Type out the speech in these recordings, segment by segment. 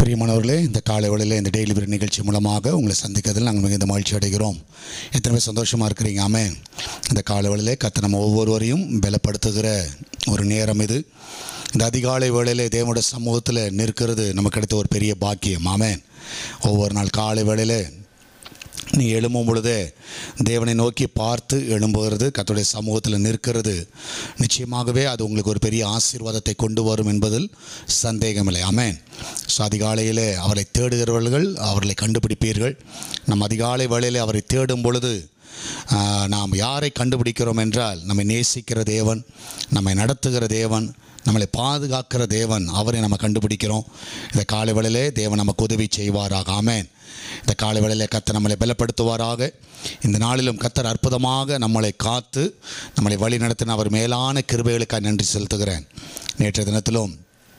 பிரியமானவர்களே இந்த காலை வேளையில் இந்த டெய்லி பிரெட் நிகழ்ச்சி மூலமாக உங்களை சந்திக்கிறதில் நாங்கள் மிகுந்த மகிழ்ச்சி அடைகிறோம் எத்தனை பேர் சந்தோஷமாக இருக்கிறீங்க ஆமே இந்த காலை வேளையிலே கத்த நம்ம ஒவ்வொருவரையும் பலப்படுத்துகிற ஒரு நேரம் இது இந்த அதிகாலை வேளையிலே தேவனுடைய சமூகத்தில் நிற்கிறது நமக்கு கிடைத்த ஒரு பெரிய பாக்கியம் ஆமேன் ஒவ்வொரு நாள் காலை வேளையிலே நீ எழும்பும் பொழுதே தேவனை நோக்கி பார்த்து எழும்புகிறது கர்த்தருடைய சமூகத்தில் நிற்கிறது நிச்சயமாகவே அது உங்களுக்கு ஒரு பெரிய ஆசீர்வாதத்தை கொண்டு வரும் என்பதில் சந்தேகமில்லை ஆமென் ஸோ அதிகாலையிலே அவரை தேடுகிறவர்கள் அவர்களை கண்டுபிடிப்பீர்கள் நம் அதிகாலை வேளையிலே அவரை தேடும் பொழுது ஆஹ், நாம் யாரை கண்டுபிடிக்கிறோம் என்றால் நம்மை நேசிக்கிற தேவன் நம்மை நடத்துகிற தேவன் நம்மளை பாதுகாக்கிற தேவன் அவரை நம்ம கண்டுபிடிக்கிறோம் இந்த காலை வேளையிலே தேவன் நமக்கு உதவி செய்வாராக ஆமென் இந்த காலை வேளையிலே கத்தர் நம்மளை பலப்படுத்துவாராக இந்த நாளிலும் கத்தர் அற்புதமாக நம்மளை காத்து நம்மளை வழி நடத்தின அவர் மேலான கிருபைகளுக்காக நன்றி செலுத்துகிறேன் நேற்றைய தினத்திலும்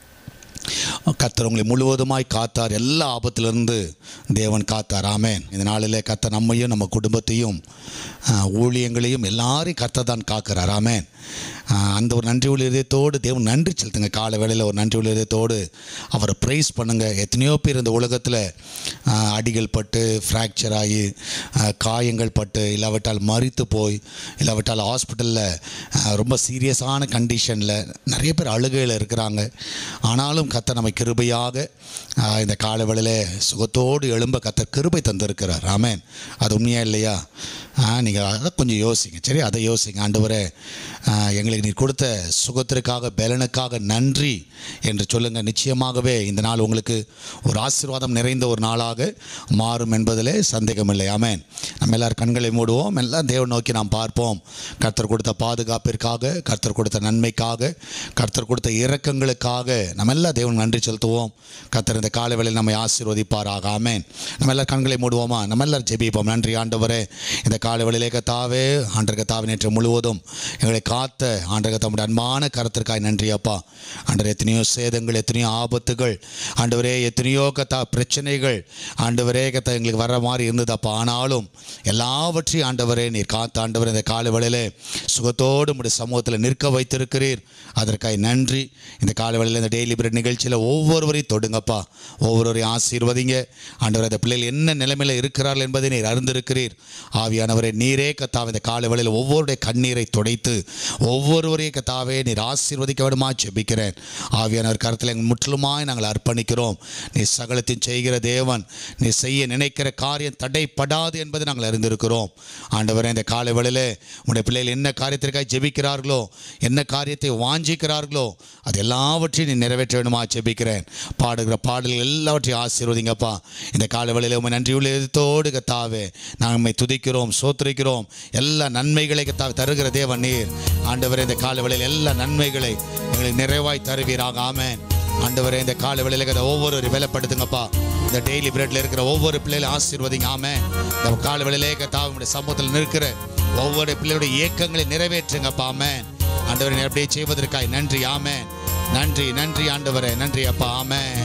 கத்தர் உங்களை முழுவதுமாய் காத்தார் எல்லா ஆபத்திலிருந்து தேவன் காத்தார் ஆமென் இந்த நாளிலே கத்தர் நம்மையும் நம்ம குடும்பத்தையும் ஆ, ஊழியங்களையும் எல்லாரையும் கத்தர் தான் காக்கிறார் ஆமென் ஆ, அந்த ஒரு நன்றி உள்ள இதயத்தோடு தேவன் நன்றி செலுத்துங்க காலை வேளையில் ஒரு நன்றி உள்ள இதயத்தோடு அவரை ப்ரைஸ் பண்ணுங்க எத்தனையோ பேர் இந்த உலகத்தில் ஆ, அடிகள் பட்டு ஃப்ராக்சர் ஆகி ஆ, காயங்கள் பட்டு இல்லாவிட்டால் மறித்து போய் இல்லாவிட்டால் ஹாஸ்பிட்டலில் ரொம்ப சீரியஸான கண்டிஷனில் நிறைய பேர் அழுகையில் இருக்கிறாங்க ஆனாலும் கத்தர் நம்மை கிருபையாக ஆ, இந்த கால வேளையிலே சுகத்தோடு எழும்ப கத்தர் கிருபை தந்திருக்கிறார் ஆமென் அது உண்மையா இல்லையா நீங்கள் அதை கொஞ்சம் யோசிங்க சரி அதை யோசிங்க ஆண்டவரே ஆ, எங்களுக்கு நீ கொடுத்த சுகத்திற்காக பலனுக்காக நன்றி என்று சொல்லுங்கள் நிச்சயமாகவே இந்த நாள் உங்களுக்கு ஒரு ஆசீர்வாதம் நிறைந்த ஒரு நாளாக மாறும் என்பதிலே சந்தேகமில்லை ஆமென் நம்ம எல்லாரும் கண்களை மூடுவோம் எல்லாம் தேவன் நோக்கி நாம் பார்ப்போம் கர்த்தர் கொடுத்த பாதுகாப்பிற்காக கர்த்தர் கொடுத்த நன்மைக்காக கர்த்தர் கொடுத்த இரக்கங்களுக்காக நம்ம எல்லாம் தேவன் நன்றி செலுத்துவோம் கர்த்தர் இந்த காலை வேளையில் நம்மை ஆசீர்வதிப்பாராக ஆமென் நம்ம எல்லாரும் கண்களை மூடுவோமா நம்ம எல்லாரும் ஜெபிப்போம் நன்றி ஆண்டவரே இந்த காலை வேளையிலே கத்தாவே ஆண்டர் கத்தாவே நேற்று முழுவதும் எங்களை காத்த ஆண்டர் கத்தாவுடைய அன்பான கருத்திற்காய் நன்றி அப்பா ஆண்டவர் எத்தனையோ சேதங்கள் எத்தனையோ ஆபத்துகள் ஆண்டவரே எத்தனையோ கத்தா பிரச்சனைகள் ஆண்டவரே கத்தா எங்களுக்கு வர்ற மாதிரி இருந்தது அப்பா ஆனாலும் எல்லாவற்றையும் ஆண்டவரே நீர் காத்த ஆண்டவர் இந்த காலை வேளையிலே சுகத்தோடு உடைய சமூகத்தில் நிற்க வைத்திருக்கிறீர் அதற்காக நன்றி இந்த காலை வேளையில் இந்த டெய்லி பிரெட் நிகழ்ச்சியில் ஒவ்வொருவரையும் தொடுங்கப்பா ஒவ்வொருவரையும் ஆசீர்வதிங்க ஆண்டவர் அந்த பிள்ளைகள் என்ன நிலைமையில் இருக்கிறார்கள் என்பதை நீர் அறிந்திருக்கிறீர் ஆவியானவரே நீரே கத்தாவே இந்த காலை வேளையில் ஒவ்வொருடைய கண்ணீரை துடைத்து ஒவ்வொருவரையும் கத்தாவே நீர் ஆசீர்வதிக்க வேண்டுமா ஜெபிக்கிறேன் ஆவியானவர் கருத்தில் எங்கள் முற்றிலுமாய் நாங்கள் அர்ப்பணிக்கிறோம் நீ சகலத்தையும் செய்கிற தேவன் நீ செய்ய நினைக்கிற காரியம் தடைப்படாது என்பதை நாங்கள் அறிந்திருக்கிறோம் ஆண்டவரே இந்த காலை வேளையிலே உடைய பிள்ளைகள் என்ன காரியத்திற்காக ஜெபிக்கிறார்களோ என்ன காரியத்தை வாஞ்சிக்கிறார்களோ அது எல்லாவற்றையும் நீ நிறைவேற்ற வேண்டுமா ஜெபிக்கிறேன் பாடுகிற பாடல்கள் எல்லாவற்றையும் ஆசீர்வதிங்கப்பா இந்த காலை வேளையிலே உண்மை நன்றியுள்ள இதத்தோடு கத்தாவே நாங்கள் உம்மை துதிக்கிறோம் சோத்திரிக்கிறோம் எல்லா நன்மைகளை கத்தாவே தருகிற தேவன் நீர் ஆண்டவரே இந்த காலை வேளையில் எல்லா நன்மைகளை எங்களுக்கு நிறைவாய் தருவீராக ஆமென் ஆண்டவரே இந்த காலை வேளையில இருக்கிற ஒவ்வொரு வேலைப்படுத்துங்கப்பா இந்த டெய்லி பிரெட்ல இருக்கிற ஒவ்வொரு பிள்ளைகளும் ஆசீர்வதிங்க ஆமே இந்த காலை வேளையிலே கத்தாவே உடைய சமூகத்தில் நிற்கிற ஒவ்வொரு பிள்ளையுடைய இயக்கங்களை நிறைவேற்றுங்கப்பா ஆமென் ஆண்டவரை நீர் அப்படியே செய்வதற்காய் நன்றி ஆமென் நன்றி நன்றி ஆண்டவரே நன்றி அப்பா ஆமென்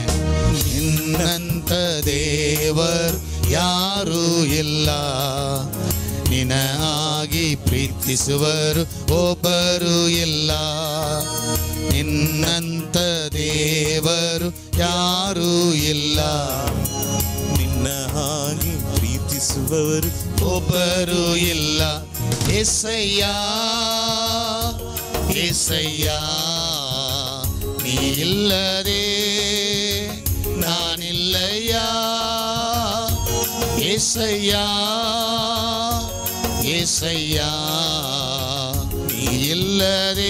ಇನ್ನಂತ ದೇವರ್ ಯಾರೂ ಇಲ್ಲ ನಿನ ಆಗಿ ಪ್ರೀತಿಸುವರು ಒಬ್ಬರು ಇಲ್ಲ ನಿನ್ನಂತ ದೇವರು ಯಾರೂ ಇಲ್ಲ ನಿನ್ನ ಹಾಗೆ ಪ್ರೀತಿಸುವವರು ಒಬ್ಬರು ಇಲ್ಲ ಎಸಯ್ಯ ಎಸಯ್ಯ ನೀ ಇಲ್ಲದೆ ನಾನಿಲ್ಲಯ್ಯ ಎಸಯ್ಯ ಎಸಯ್ಯ ನೀ ಇಲ್ಲದೆ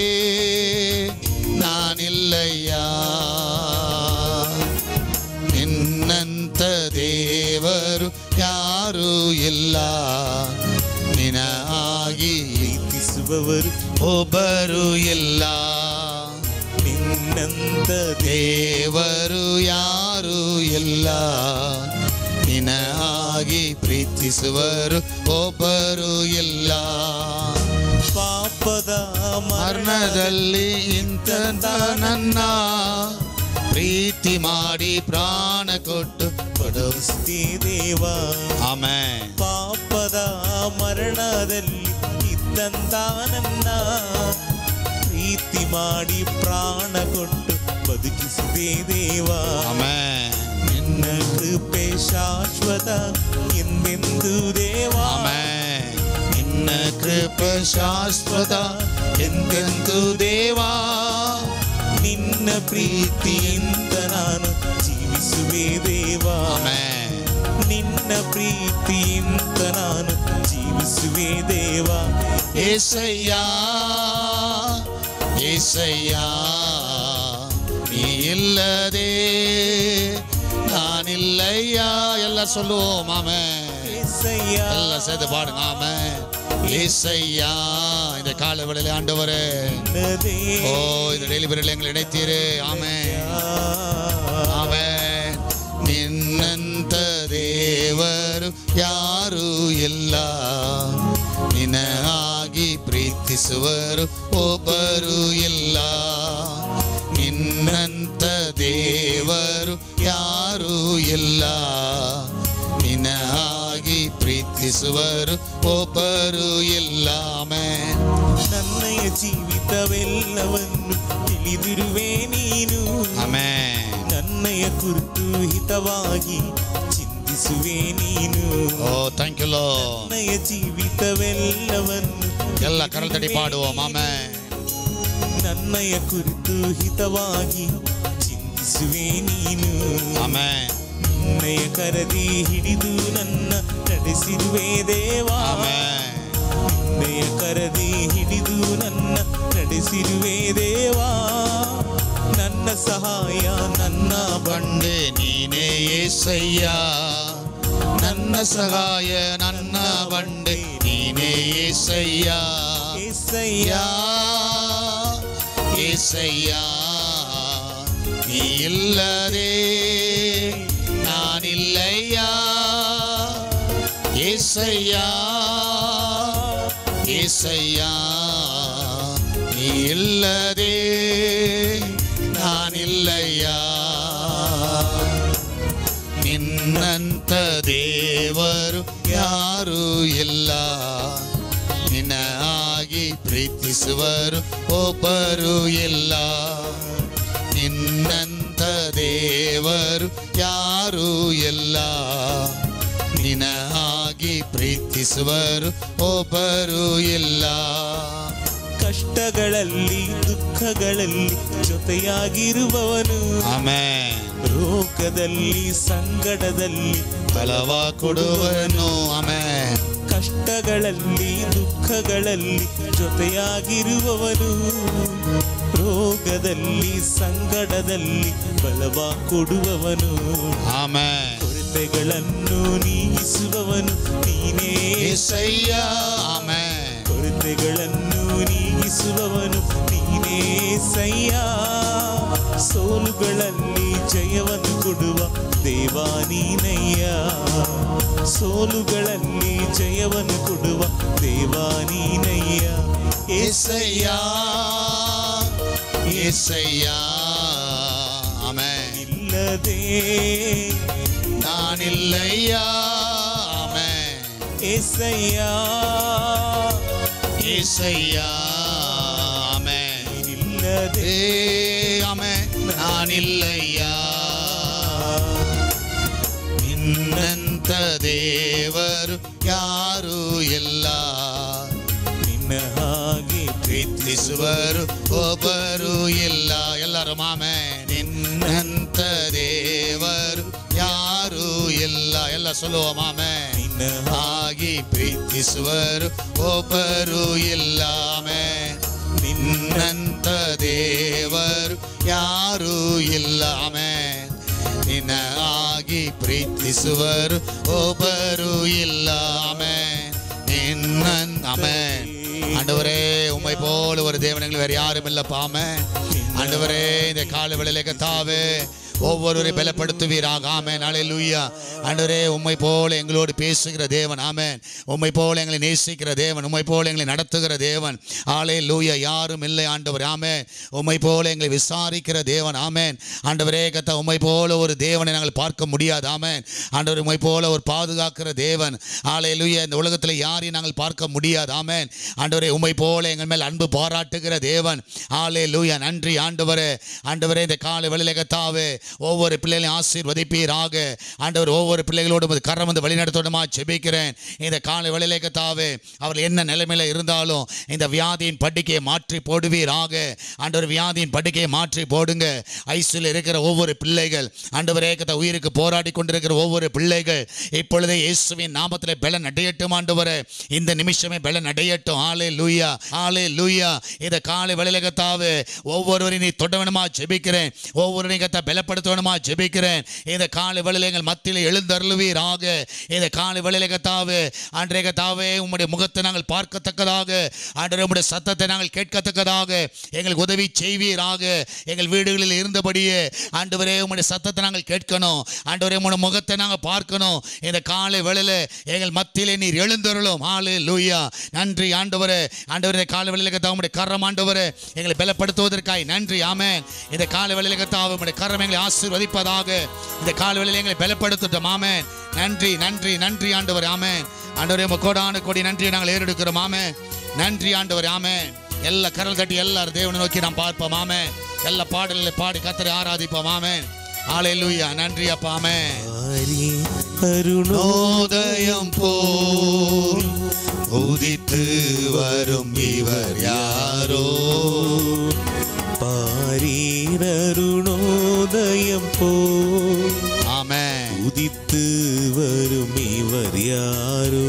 ನಾನಿಲ್ಲಯ್ಯ ನಿನ್ನಂತ ದೇವರು ಯಾರೂ ಇಲ್ಲ ನಿನ ಆಗಿ ಪ್ರೀತಿಸುವವರು ಒಬ್ಬರು ಇಲ್ಲ ನಿನ್ನಂತ ದೇವರು ಯಾರೂ ಇಲ್ಲ ನಿನ ಆಗಿ ಪ್ರೀತಿಸುವರು ಒಬ್ಬರು ಇಲ್ಲ ಪಾಪದ ಮರಣದಲ್ಲಿ ಇಂಥ ನನ್ನ ಪ್ರೀತಿ ಮಾಡಿ ಪ್ರಾಣ ಕೊಟ್ಟು ಪಡೋಸ್ತಿ ದೇವ ಆಮೇಲೆ ಪಾಪದ ಮರಣದಲ್ಲಿ ಇದ್ದಂತ ನನ್ನ ಪ್ರೀತಿ ಮಾಡಿ ಪ್ರಾಣ ಕೊಟ್ಟು ಬದುಕಿಸಿದೆ ದೇವ ಆಮೇನ್ ಕೃಪೆ ಶಾಶ್ವತ ಎಂದೆಂದು ದೇವಾ ಆಮೆನ್ ನಿನ್ನ ಕೃಪೆ ಶಾಶ್ವತ ಎಂದೆಂದು ದೇವಾ ನಿನ್ನ ಪ್ರೀತಿಯಿಂದ ನಾನು ಜೀವಿಸುವೆ ದೇವಾ ಆಮೆನ್ ನಿನ್ನ ಪ್ರೀತಿಯಿಂದ ನಾನು ಜೀವಿಸುವೆ ದೇವಾ ஏசையா ஏசையா நீ இல்லதே நான் இல்லையா எல்லாம் சொல்லுவோம் ஆமே ஏசையா எல்லாம் சேர்த்து பாடுங்க ஆமே ஏசையா இந்த கால வேளையில ஆண்டவரே ನಿನ್ನದೇ ஓ இந்த டெலிவரியில் எங்களை இணைத்தீரே ஆமே ಆಮೇ ನಿನ್ನಂತ ದೇವರು ಯಾರೂ ಇಲ್ಲ ನಿನಗಾಗಿ ಪ್ರೀತಿಸುವರು ಒಬ್ಬರು ಇಲ್ಲ ನಿನ್ನಂತ ದೇವರು ಯಾರೂ ಇಲ್ಲ ನಿನಗಾಗಿ ಪ್ರೀತಿಸುವರು ಒಬ್ಬರು ಇಲ್ಲ ಆಮೇನ್ ನನ್ನಯ ಜೀವಿತವೆಲ್ಲವನ್ನು ತಿಳಿದಿರುವೆ ನೀನು ಆಮೇನ್ ನನ್ನಯ ಕುರಿತು ಹಿತವಾಗಿ ಚಿಂತಿಸುವೆ ನೀನು ಓ ಥ್ಯಾಂಕ್ ಯು ಲೋ ನನ್ನಯ ಜೀವಿತವೆಲ್ಲವನ್ನು ಎಲ್ಲ ಕರಲ್ ತಡಿ ಪಾಡುவோம் ಆಮೇ ನನ್ನಯ ಕುರಿತು ಹಿತವಾಗಿ ಚಿಂತಿಸುವೆ ನೀನು ಆಮೇ ನಿನ್ನಯ ಕರದಿ ಹಿಡಿದು ನನ್ನ ನಡೆಸಿರುವೆ ದೇವಾ ಆಮೇ ನಿನ್ನಯ ಕರದಿ ಹಿಡಿದು ನನ್ನ ನಡೆಸಿರುವೆ ದೇವಾ ನನ್ನ ಸಹಾಯ ನನ್ನ ಬಂಡ ಬಂಡೆ ನೀನೇ ಏಸಯ್ಯ ನನ್ನ ಸಹಾಯ ನನ್ನ ಬಂಡೆ ನೀನೇ ಏಸಯ್ಯ ಏಸಯ್ಯ ಏಸಯ್ಯ ನೀ ಇಲ್ಲದೆ ನಾನಿಲ್ಲಯ್ಯ ಏಸಯ್ಯ ಏಸಯ್ಯ ನೀ ಇಲ್ಲದೆ ನಾನಿಲ್ಲಯ್ಯ ನಿನ್ನಂತ ದೇವರು ಯಾರೂ ಇಲ್ಲ ನಿನ್ನ ಆಗಿ ಪ್ರೀತಿಸುವರು ಒಬ್ಬರು ಇಲ್ಲ ನಿನ್ನಂತ ದೇವರು ಯಾರೂ ಇಲ್ಲ ನಿನ್ನ ಆಗಿ ಪ್ರೀತಿಸುವರು ಒಬ್ಬರು ಇಲ್ಲ ಕಷ್ಟಗಳಲ್ಲಿ ದುಃಖಗಳಲ್ಲಿ ಜೊತೆಯಾಗಿರುವವನು ಆಮೇನ್ ರೋಗದಲ್ಲಿ ಸಂಗಡದಲ್ಲಿ ಬಲವ ಕೊಡುವನು ಆಮೇನ್ ಕಷ್ಟಗಳಲ್ಲಿ ದುಃಖಗಳಲ್ಲಿ ಜೊತೆಯಾಗಿರುವವನು ರೋಗದಲ್ಲಿ ಸಂಗಡದಲ್ಲಿ ಬಲವ ಕೊಡುವವನು ಆಮೇನ್ ಕೊರತೆಗಳನ್ನು ನೀಗಿಸುವವನು ನೀನೇ ಏಸಯ್ಯ ಆಮೇನ್ ಕೊರತೆಗಳನ್ನು ನೀಗಿಸುವವನು ನೀನೇ ಸಯ್ಯ ಸೋಲುಗಳಲ್ಲಿ ಜಯವನ್ನು ಕೊಡುವ ದೇವಾ ನೀನಯ್ಯ ಸೋಲುಗಳಲ್ಲಿ ಜಯವನ್ನು ಕೊಡುವ ದೇವಾ ನೀನಯ್ಯ ಏಸಯ್ಯ ಏಸಯ್ಯ ಆಮೇನ್ ಇಲ್ಲದೆ ನಾನಿಲ್ಲಯ್ಯ ಆಮೇನ್ ಏಸಯ್ಯ ಏಸಯ್ಯ ಆಮೇನ್ ಇಲ್ಲದೆ ಏ ಆಮೇನ್ ನಾನಿಲ್ಲಯ್ಯ ನಿನ್ನಂತ ದೇವರು ಯಾರೂ ಇಲ್ಲ ನಿನ್ನ ಹಾಗೆ ಪ್ರೀತಿಸುವರು ಒಬ್ಬರು ಇಲ್ಲ ಎಲ್ಲರೂ ಮಾಮೆ ನಿನ್ನಂತ ದೇವರು ಯಾರೂ ಇಲ್ಲ ಎಲ್ಲ ಸೊಲ್ಲುವ ಮಾಮೆ ನಿನ್ನ ಆಗಿ ಪ್ರೀತಿಸುವರು ಒಬ್ಬರು ಇಲ್ಲ ಮೇ ನಿನ್ನಂತ ದೇವರು ಯಾರೂ ಇಲ್ಲ ಮೇ ನಿನ್ನ ಆಗಿ ಪ್ರೀತಿಸುವರು ಒಬ್ಬರು ಇಲ್ಲ ಮೇ நின்ன அமேன் ஆண்டவரே உம்மை போல ஒரு தேவனங்கள் வேற யாரும் இல்லப்பா ஆமென் ஆண்டவரே இந்த கால வேளையில கத்தாவே ஒவ்வொருவரை பலப்படுத்துவீராக ஆமென் அல்லேலூயா ஆண்டவரே உம்மை போல எங்களோடு பேசுகிற தேவன் ஆமென் உம்மை போல எங்களை நேசிக்கிற தேவன் உம்மை போல எங்களை நடத்துகிற தேவன் ஆலே லூயா யாரும் இல்லை ஆண்டவர் ஆமென் உம்மை போல எங்களை விசாரிக்கிற தேவன் ஆமென் ஆண்டவரே கத்த உம்மை போல ஒரு தேவனை நாங்கள் பார்க்க முடியாது ஆமென் ஆண்டவர் உம்மை போல ஒரு பாதுகாக்கிற தேவன் ஆலே லூயா இந்த உலகத்தில் யாரையும் நாங்கள் பார்க்க முடியாது ஆமென் ஆண்டவரே உம்மை போல எங்கள் மேல் அன்பு பாராட்டுகிற தேவன் ஆலே லூயா நன்றி ஆண்டவரே ஆண்டவரே இந்த காலை வெளியில கத்தாவே ஒவ்வொரு பிள்ளைகளையும் ஆசீர்வதிப்பீராக ஆண்டவர் ஒவ்வொரு பிள்ளைகளோடும் உமது கரம் வந்து வழிநடத்தோடுமா ஜெபிக்கிறேன் இந்த காலை வேளையிலே கத்தாவே அவர்கள் என்ன நிலைமையில இருந்தாலும் இந்த வியாதியின் பட்டிக்கையை மாற்றி போடுவீராக ஆண்டவர் வியாதியின் பட்டிக்கையை மாற்றி போடுங்க ஐசியில் இருக்கிற ஒவ்வொரு பிள்ளைகள் ஆண்டவரே கத்த உயிருக்கு போராடி கொண்டிருக்கிற ஒவ்வொரு பிள்ளைகள் இப்பொழுதே இயேசுவின் நாமத்தில் பெலன் அடையட்டும் ஆண்டவரே இந்த நிமிஷமே பெலன் அடையட்டும் ஆலே லூயா ஆலே லூயா இந்த காலை வேளையிலே கத்தாவே ஒவ்வொருவரையும் நீ தொடவனமா ஜெபிக்கிறேன் ஒவ்வொருவரையும் கத்த பலப்படுத்தணுமா ஜெபிக்கிறேன் இந்த காலை வேளையிலே எங்கள் மத்தியில் எழுந்தருளுவீராக இந்த காலை வேளையிலே கத்தாவே ஆண்டரே கத்தாவே உம்முடைய முகத்தை நாங்கள் பார்க்கத்தக்கதாக ஆண்டரே உம்முடைய சத்தத்தை நாங்கள் கேட்கத்தக்கதாக எங்களுக்கு உதவி செய்வீராக எங்கள் வீடுகளில் இருந்தபடியே ஆண்டவரே உம்முடைய சத்தத்தை நாங்கள் கேட்கணும் ஆண்டவரே உம்முடைய முகத்தை நாங்கள் பார்க்கணும் இந்த காலை வேளையில எங்கள் மத்தியிலே நீர் எழுந்தருளும் ஆளு லூயா நன்றி ஆண்டவரே ஆண்டவரே இந்த காலை வேளையில கத்தா உம்முடைய கரம் ஆண்டவரே எங்களை பலப்படுத்துவதற்காய் நன்றி ஆமென் இந்த காலை வேளையில கத்தா உம்முடைய கரம் எங்களை ஆசீர்வதிப்பதாக இந்த காலை வேளையில எங்களை பலப்படுத்தட்டும் ஆமென் நன்றி நன்றி நன்றி ஆண்டவர் ஆமென் ஆண்டவரே உங்க கோடான கோடி நன்றியை நாங்கள் ஏறெடுக்கிறோம் ஆமென் நன்றி ஆண்டவர் ஆமென் எல்லா கரல் தட்டி எல்லாரும் தேவனை நோக்கி நாம் பார்ப்போம் ஆமென் எல்லா பாடல்களை பாடி கத்தரை ஆராதிப்போம் ஆமென் ஆலேலூயா நன்றி அப்பா ஆமென் ஆரி அருணோ நோதயம் போல் உதித்து வரும் இவர் யாரோ பாரீரருணோதயம் போ ஆமென் உதித்து வரும் இவர் யாரோ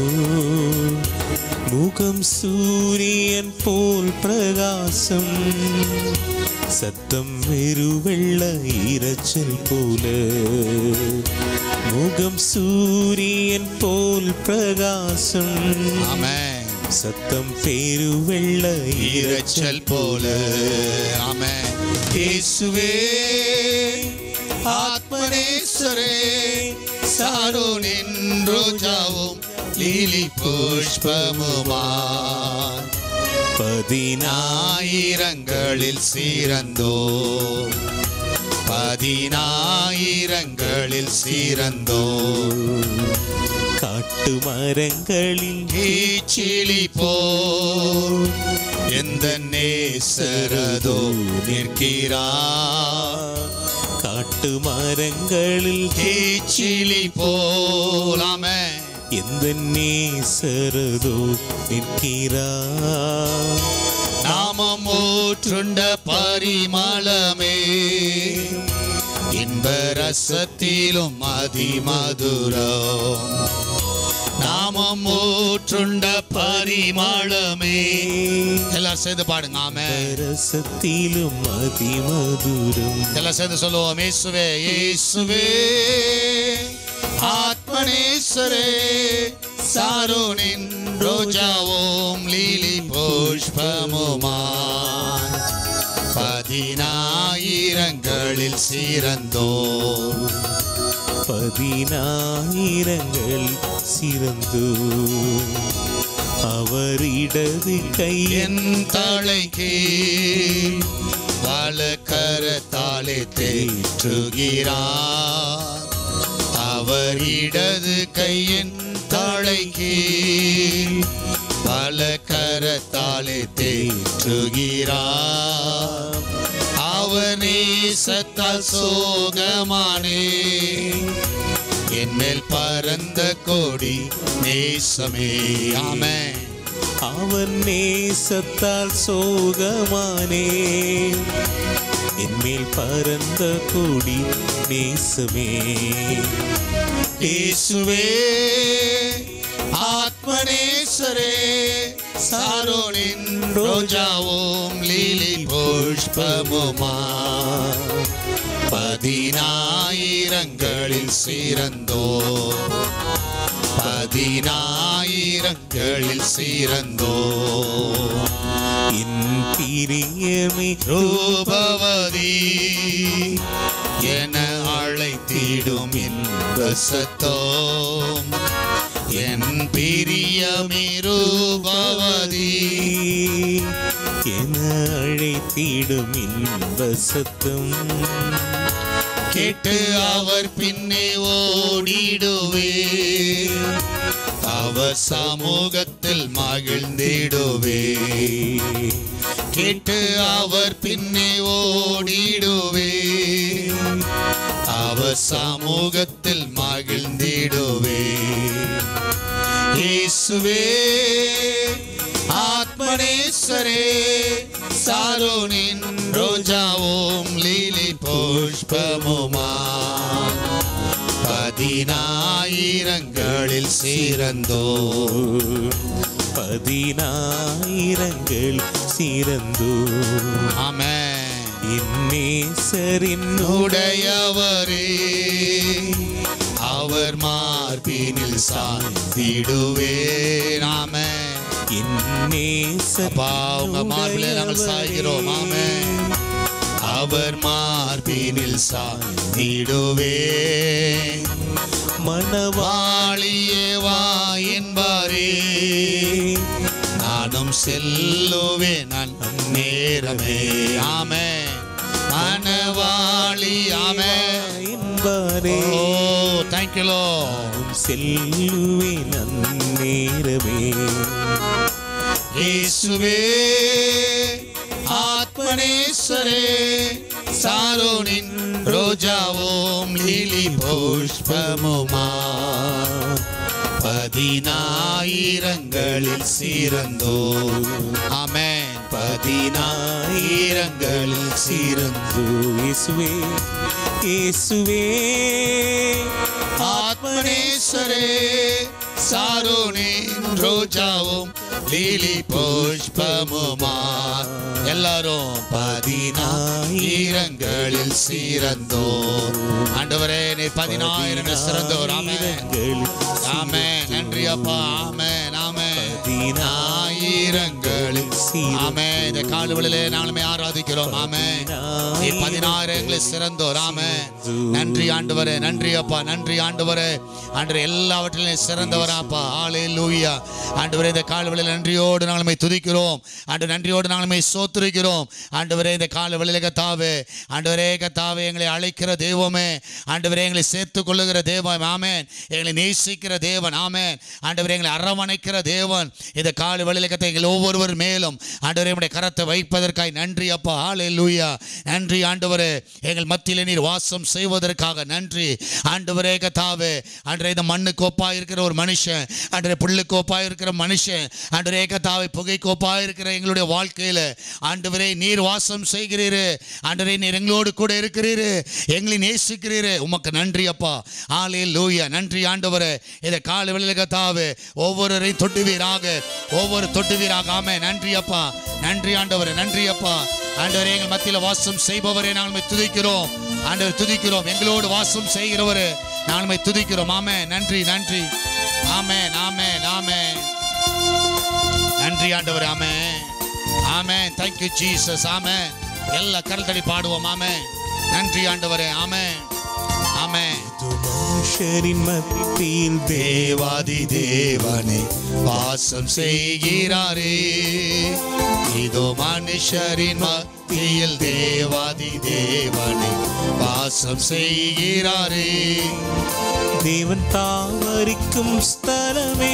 முகம் சூரியன் போல் பிரகாசம் சத்தம் வெறுவெள்ள இரைச்சல் போல முகம் சூரியன் போல் பிரகாசம் ஆமென் சத்தம் பெருவெள்ள இரைச்சல் போல ஆமென் இயேசுவே ஆத்மனேஸ்வரே சாரோனின் ரோஜாவும் லீலி புஷ்பமுமா பதினாயிரங்களில் சீரந்தோ பதினாயிரங்களில் சீரந்தோ காட்டு மரங்களில் கீச்சிலி போ எந்த நேசரதோ நிற்கிறா காட்டு மரங்களில் கீச்சிலி போலாமே எந்த நேசரதோ நிற்கிறார் நாமம் ஊற்றுண்ட பரிமளமே இன்ப ரசத்திலும் அதிமதுரம் நாமம் ஊற்றுண்ட பரிமளமே எல்லாரும் சேர்ந்து பாடுங்க ஆமே ரசத்திலும் அதிமதுரம் எல்லாம் சேர்ந்து சொல்லுவோம் இயேசுவே இயேசுவே ஆத்மனேஸ்வரே சாரோனின் ரோஜாவோம் லீலி புஷ்பமுமா பதினாயிரங்களில் சீரந்தோ பதினாயிரங்கள் சிறந்து அவர் இடது கையன் என் தலைக்கு பல கரத்தாலே தேற்றுகிறார் அவர் இடது கையின் தலைக்கு பல கரத்தாலே தேற்றுகிறார் அவர் நேசத்தால் சோகமானே என் மேல் பரந்த கோடி நேசமே ஆமென் அவர் நேசத்தால் சோகமானே என்மேல் பரந்த கொடி நேசமே இயேசுவே ஆத்மனேஸ்வரே சாரோனின் ரோஜாவும் லீலி புஷ்பமுமா பதினாயிரங்களில் சீரந்தோ பதினாயிரங்களில் சீரந்தோ என் பிரியமே ரூபவதி என அழைத்திடும் இன்ப சத்தம் என் பிரியமி ரூபவதி என அழைத்திடும் இன்ப சத்தம் கேட்டு அவர் பின்னே ஓடிடுவே அவர் சமூகத்தில் மகிழ்ந்திடுவே கேட்டு அவர் பின்னே ஓடிடுவே அவர் சமூகத்தில் மகிழ்ந்திடுவே இயேசுவே ஆத்மனேஸ்வரே சாரோனின் ரோஜாவும் லீலி புஷ்பமுமா பதினாயிரங்களில் சீரந்தோ பதினாயிரங்கள் சிறந்தோ ஆமென் இன்னேசரின் உடையவரே அவர் மார்பினில் சாய்ந்திடுவே நாம அப்பா உங்க மார்பிலே நாங்கள் சாய்கிறோம் ஆமென் அவர் மார்பினில் சாய்ந்திடுவே மனவா வாழியே வா என்பாரே நானும் செல்லுவேன் நான் நேரமே ஆமே மனவாளி ஆமே என்பாரே ஓ தேங்க்யூ லோ செல்லுவேன் அந்நேரமே இயேசுவே ஆத்மனேஸ்வரே சாரோனின் ரோஜாவோம் லீலி புஷ்பமுமா பதினாயிரங்களில் சீரந்தோ ஆமென் பதினாயிரங்களில் சீரந்தோ இயேசுவே இயேசுவே ஆத்மனேஸ்வரே சாரோனின் ரோஜாவும் லீலி புஷ்பமுமா எல்லாரும் பதினாயிரங்களில் சீரந்தோ ஆண்டவரே நீ பதினாயிரம் சிறந்தோர் ஆமென் ஆமென் நன்றி அப்பா ஆமென் ஆமென் பதினாயிரங்களில் ஆமென் இந்த காலுகளிலே நாங்களுமே ஆராதிக்கிறோம் ஆமென் நீ பதினாயிரங்களில் சிறந்தோர் ஆமென் நன்றி ஆண்டவரே நன்றி அப்பா நன்றி ஆண்டவரே ஆண்டவர் எல்லாவற்றிலும் சிறந்தவராப்பா ஆளே லூயா ஆண்டவரே இந்த கால்வெளியில் நன்றியோடு நாங்களுமே துதிக்கிறோம் ஆண்டு நன்றியோடு நாங்களுமே சோத்துரிக்கிறோம் ஆண்டவரே இந்த கால்வெளியில் கத்தாவே ஆண்டவரே கத்தாவே எங்களை அழைக்கிற தெய்வமே ஆண்டவரே எங்களை சேர்த்துக் கொள்ளுகிற தேவன் ஆமென் எங்களை நேசிக்கிற தேவன் ஆமென் ஆண்டவரே எங்களை அரவணைக்கிற தேவன் இந்த கால வெளியில் கத்த எங்கள் ஒவ்வொருவர் மேலும் ஆண்டவரே உடைய கரத்தை வைப்பதற்காய் நன்றி அப்பா ஆலே லூயா நன்றி ஆண்டவரே எங்கள் மத்தியிலே நீர் வாசம் செய்வதற்காக நன்றி ஆண்டவரே கத்தாவே ஆண்டவரே இந்த மண்ணுக்கு ஒப்பா இருக்கிற ஒரு மனுஷன் ஆண்டவரே புல்லுக்கு ஒப்பா இருக்கிற மனுஷன் ஆண்டவரே கத்தாவே புகைக்கு ஒப்பா இருக்கிற எங்களுடைய வாழ்க்கையில ஆண்டவரே நீர் வாசம் செய்கிறீரு ஆண்டவரே நீர் எங்களோடு கூட இருக்கிறீரு எங்களை நேசிக்கிறீரு உமக்கு நன்றி அப்பா ஆலே லூயா நன்றி ஆண்டவரே இதை கால வெளியில் கத்தாவே ஒவ்வொருவரையும் தொட்டுவீராக ஒவ்வொரு தொட்டுவீராக ஆமே நன்றி அப்பா நன்றி ஆண்டவரே நன்றி அப்பா ஆண்டவரே எங்கள் மத்தியில் வாசம் செய்பவரே நாங்கள் துதிக்கிறோம் ஆண்டவர் துதிக்கிறோம் எங்களோடு வாசம் செய்கிறவரே நாங்கள் துதிக்கிறோம் ஆமே நன்றி நன்றி ஆமே ஆமே ஆமே நன்றி ஆண்டவர் ஆமே ஆமே தேங்க்யூ ஜீசஸ் ஆமே எல்லா கருத்தடி பாடுவோம் ஆமே நன்றி ஆண்டவரே ஆமே ஆமே மனுஷரின் மத்தியில் தேவாதி தேவனே வாசம் செய்கிறாரே இதோ மனுஷரின் மத்தியில் தேவாதி தேவனே வாசம் செய்கிறாரே தேவன் தாவரிக்கும் ஸ்தலமே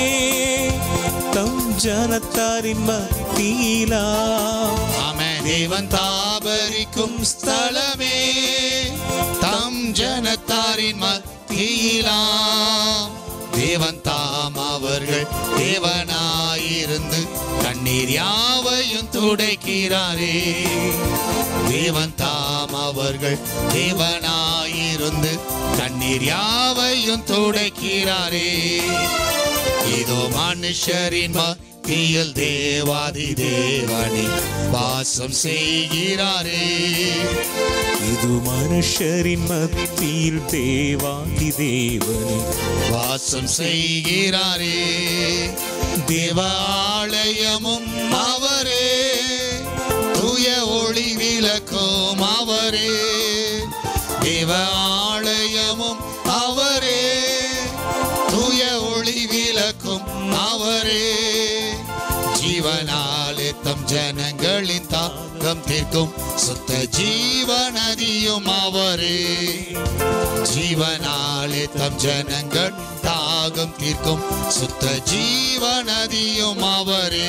தம் ஜனத்தாரின் மத்தியிலா ஆமே தேவன் தாபரிக்கும் ஸ்தலமே தம் ஜனத்தாரின் மத்தியிலாம் தேவன் தாம் அவர்கள் தேவனாயிருந்து கண்ணீர் யாவையும் துடைக்கிறாரே தேவன் தாம் அவர்கள் தேவனாயிருந்து கண்ணீர் யாவையும் துடைக்கிறாரே இதோ மனுஷரின் மத்தியில் தேவாதி தேவனே வாசம் செய்கிறாரே இது மனுஷரின் மத்தியில் தேவாதி தேவனே வாசம் செய்கிறாரே தேவாலயமும் அவரே தூய ஒளி விளக்கும் அவரே தேவாலயமும் அவரே தூய ஒளி விளக்கும் அவரே ஜீவனாலே தம் ஜனங்களின் தாக்கம் தீர்க்கும் சுத்த ஜீவநதியும் அவரே ஜீவனாலே தம் ஜனங்கள் தாகம் தீர்க்கும் சுத்த ஜீவநதியும் அவரே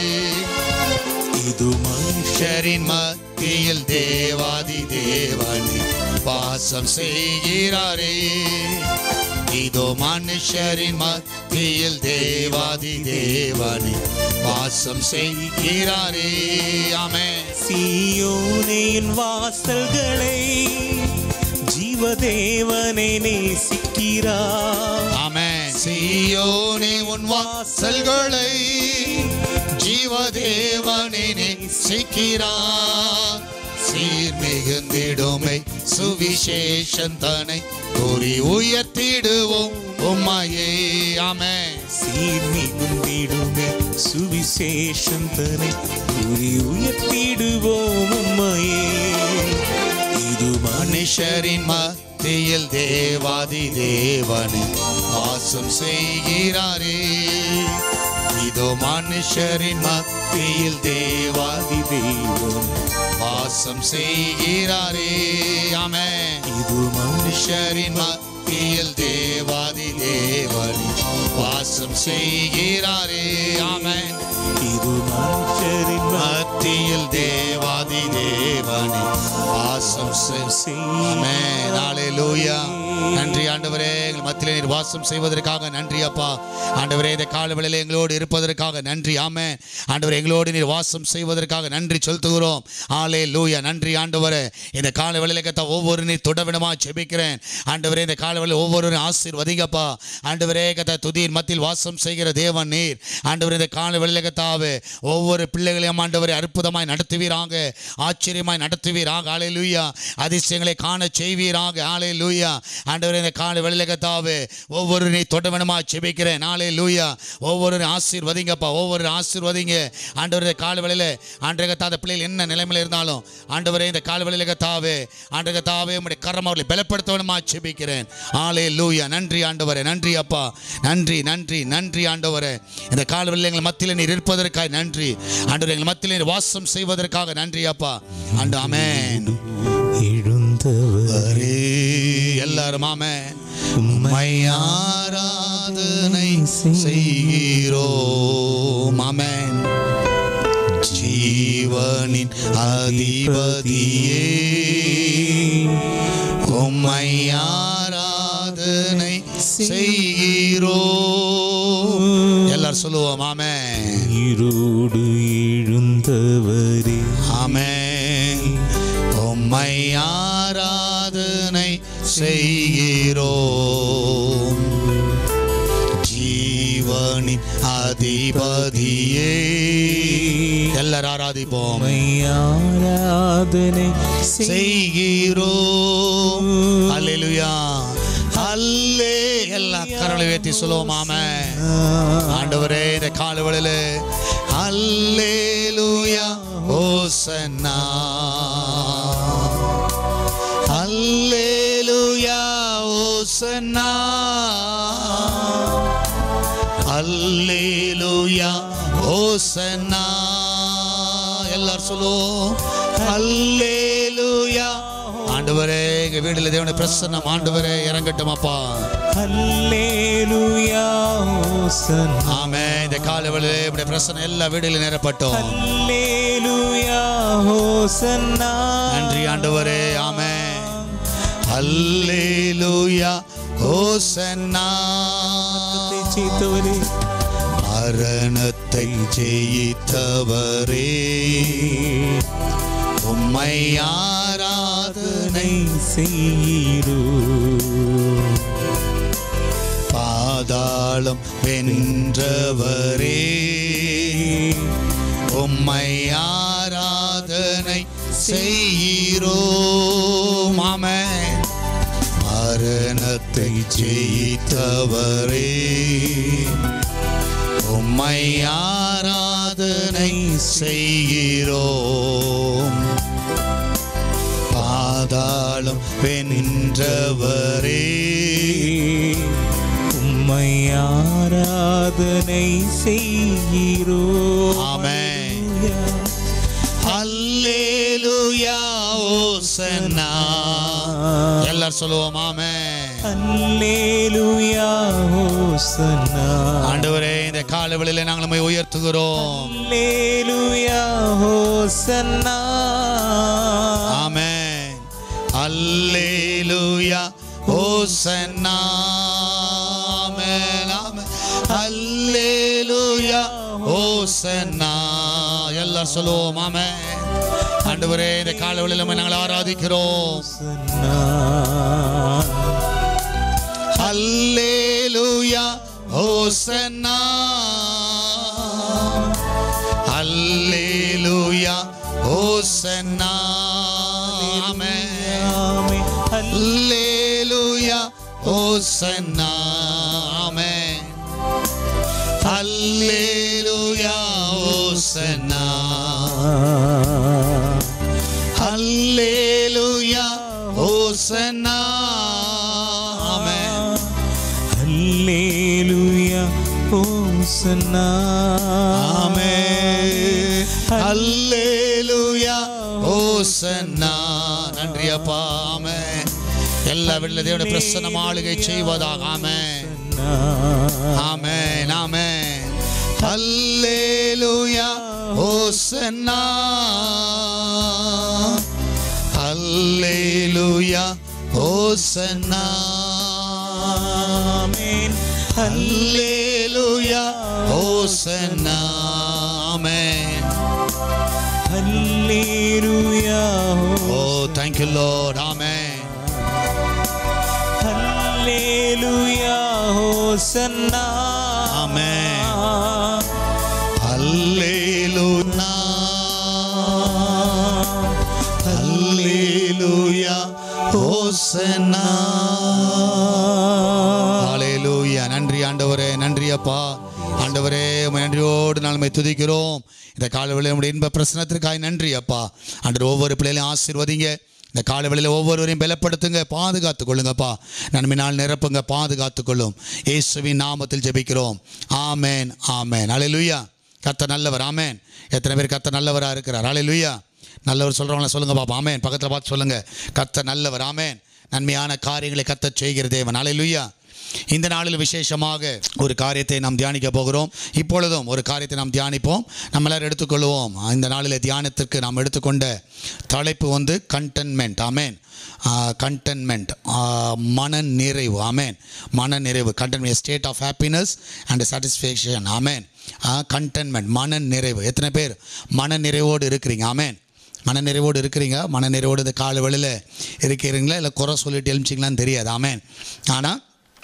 இது மனுஷ மனுஷரின் மத்தியில் தேவாதி தேவனே வாசம் செய்கிறாரே இதோ மனுஷரின் மத்தியில் தேவாதி தேவனே வாசம் செய்கிறாரே ஆமே சீயோனேயின் வாசல்களை ஜீவதேவனை நேசிக்கிறார் ஆமென் சீயோனே உன் வாசல்களை ஜீவதேவனே நேசிக்கிறார் சீர் மிகுந்திடுமை சுவிசேஷன் தனை கூறி உயர்த்திடுவோம் உம்மையே ஆமென் சீர் மிகுந்திடுமே சுவிசேஷம் தனை கூறி உயர்த்திடுவோம் உம்மையே இது மனுஷரின் மத்தியில் தேவாதி தேவனே வாசம் செய்கிறாரே இதோ மனுஷரின் மத்தியில் தேவாதி தேவன் வாசம் செய்கிறாரே ஆமென் இது மனுஷரின் மத்தியில் தேவாதி தேவனே வாசம் செய்கிறாரே ஆமென் இது மனுஷரின் மத்தியில் தேவாதி தேவனே வாசம் செய் ஆமென் ஹalleluya நன்றி ஆண்டவரே எங்கள் மத்தியிலே நீர் வாசம் செய்வதற்காக நன்றி அப்பா ஆண்டவரே இந்த காலவெளியிலே எங்களோடு இருப்பதற்காக நன்றி ஆமே ஆண்டவரே எங்களோடு நீர் வாசம் செய்வதற்காக நன்றி செலுத்துகிறோம் ஆலே லூயா நன்றி ஆண்டவரே இந்த காலவெளியில கத்த ஒவ்வொரு நீர் தொடவிடமா ஜெபிக்கிறேன் ஆண்டவரே இந்த காலவெளியில் ஒவ்வொரு ஆசீர்வதிங்கப்பா ஆண்டவரே கத்த துதியின் மத்தியில் வாசம் செய்கிற தேவன் நீர் ஆண்டவரே இந்த காலவெளியில கத்தாவே ஒவ்வொரு பிள்ளைகளையும் ஆண்டவரை அற்புதமாய் நடத்துவீராக ஆச்சரியமாய் நடத்துவீராக ஆலே லூயா அதிசயங்களை காண செய்வீராக ஆலே லூயா ஆண்டவரே இந்த கால வெளிலகத்தாவே ஒவ்வொரு நீ தொடவனமா செபிக்கிறேன் நாளே லூயா ஒவ்வொரு ஆசீர்வதிங்கப்பா ஒவ்வொரு ஆசீர்வதிங்க ஆண்டவரே இந்த கால வெளியில ஆண்டகத்தாத பிள்ளைகள் என்ன நிலைமையில இருந்தாலும் ஆண்டவரே இந்த கால வெளிலகத்தாவே ஆண்டகத்தாவே உங்களுடைய கரம் அவர்களை பலப்படுத்தவனமா செபிக்கிறேன் ஆலே லூயா நன்றி ஆண்டவரே நன்றி அப்பா நன்றி நன்றி நன்றி ஆண்டவரே இந்த கால வெளியில் எங்கள் மத்தியில் நீர் இருப்பதற்காக நன்றி ஆண்டவரே எங்கள் மத்தியில் நீர் வாசம் செய்வதற்காக நன்றி அப்பா ஆண்டு அமேன் எழுந்தவர் அரே எல்லாரும் ஆமே உம்மை ஆராதனை செய்கிறோம் ஆமென் ஜீவனின் அதிபதியே உம்மை ஆராதனை செய்கிறோம் எல்லாரும் சொல்லுவோம் ஆமென் ஈரோடு எழுந்தவரே ஆமென் உம்மை ஆராதனை செய்கிறோம் ஜீவனின் அதிபதியே எல்லாரும் ஆராதிப்போம் உம்மை ஆராதனை செய்கிறோம் அல்லேலூயா அல்லே எல்லா கரங்களை உயர்த்தி சொல்லுவோம் ஆமென் ஆண்டவரே இந்த காலவெளியில அல்லேலூயா ஓசன்னா அல்லேலூயா ஓசன்னா அல்லேலூயா ஓசன்னா எல்லாரும் சொல்லுவோம் அல்லேலூயா ஆண்டவரே எங்க வீடுல தேவனுடைய பிரசன்னம் ஆண்டவரே இறங்கட்டும் அப்பா அல்லேலூயா ஹோசன்னா ஆமே இந்த காலவெளியில இப்படி பிரசன்னம் எல்லா வீடுகளிலும் நிரப்பட்டோம் அல்லேலூயா ஹோசன்னா நன்றி ஆண்டவரே ஆமே அல்லேலூயா ஓசன்னா ஜெயித்தவரே மரணத்தை ஜெயித்தவரே உம்மை ஆராதனை செய்கிறோ பாதாளம் வென்றவரே உம்மை ஆராதனை செய்கிறோம் ஆமென் மரணத்தை ஜெயித்தவரே உம்மை ஆராதனை செய்கிறோம் பாதாளம் வென்றவரே உம்மை ஆராதனை செய்கிறோ ஆமென். அல்லேலூயா ஓசன்னா எல்லாரும் சொல்லுவோம் ஆமென் அல்லேலூயா ஹோசன்னா ஆண்டவரே இந்த காலவெளியில நாங்கள் நம்மை உயர்த்துகிறோம் அல்லேலூயா ஹோசன்னா ஆமென் அல்லேலூயா ஓசன்னா ஆமென், ஆமென். அல்லேலூயா ஓசன்னா எல்லாரும் சொல்லுவோம் ஆமென் ஆண்டவரே இந்த காலவெளியில் உம்மை நாங்கள் ஆராதிக்கிறோம் அல்லேலூயா ஓசன்னா அல்லேலூயா ஓசன்னா ஆமென் அல்லேலூயா ஓசன்னா ஆமென் அல்லேலூயா ஓசன்னா அல்லேலூயா ஓசன்னா ஆமென் அல்லேலூயா ஓசன்னா ஆமென் அல்லேலூயா ஓசன்னா நன்றி அப்பா ஆமென் எல்லா விடுதலை தேவனுடைய பிரசன்னம் ஆளுகை செய்வதாக ஆமென் ஆமென் ஆமென் அல்லேலூயா ஓசன்னா அல்லேலூயா ஓசன்னா ஆமென் அல்லேலூயா ஓசன்னா ஆமென் அல்லேலூயா ஓ thank you lord ஆமென் அல்லேலூயா ஓசன்னா ஆமென். அல்லேலூயா அல்லேலூயா ஓசன்னா ஹalleluya நன்றி ஆண்டவரே நன்றி அப்பா ஆண்டவரே உம்மை நன்றியோடு நாளுமை துதிக்கிறோம் இந்த காலவெளியில் நம்முடைய இன்ப பிரசனத்திற்காக நன்றி அப்பா ஆண்டவர் ஒவ்வொரு பிள்ளைகளையும் ஆசீர்வதிங்க இந்த காலவெளியில் ஒவ்வொருவரையும் பலப்படுத்துங்க பாதுகாத்து கொள்ளுங்கப்பா நன்மையினால் நிரப்புங்க பாதுகாத்து கொள்ளும் இயேசுவின் நாமத்தில் ஜெபிக்கிறோம் ஆமேன் ஆமேன் ஹalleluya கர்த்தர் நல்லவர் ஆமேன் எத்தனை பேர் கர்த்தர் நல்லவராக இருக்கிறார் ஹalleluya நல்லவர் சொல்கிறவங்கள சொல்லுங்க பாப்பா ஆமேன் பக்கத்தில் பார்த்து சொல்லுங்க கர்த்தர் நல்லவர் ஆமேன் நன்மையான காரியங்களை கர்த்தர் செய்கிற தேவன் ஹalleluya இந்த நாளில் விசேஷமாக ஒரு காரியத்தை நாம் தியானிக்க போகிறோம் இப்பொழுதும் ஒரு காரியத்தை நாம் தியானிப்போம் நம்ம எல்லாரும் எடுத்துக்கொள்வோம் இந்த நாளில் தியானத்திற்கு நாம் எடுத்துக்கொண்ட தலைப்பு வந்து கண்டென்மெண்ட் ஆமேன் கண்டென்மெண்ட் மன நிறைவு ஆமேன் மன நிறைவு contentment state of happiness and satisfaction ஆமேன் கண்டென்மெண்ட் மன நிறைவு எத்தனை பேர் மன நிறைவோடு இருக்கிறீங்க ஆமேன் மனநிறைவோடு இருக்கிறீங்க மனநிறைவோடு இந்த கால வேளையில் இருக்கிறீங்களா இல்லை குறை சொல்லிட்டு எழுமிச்சிங்களான்னு தெரியாது ஆமேன் ஆனால்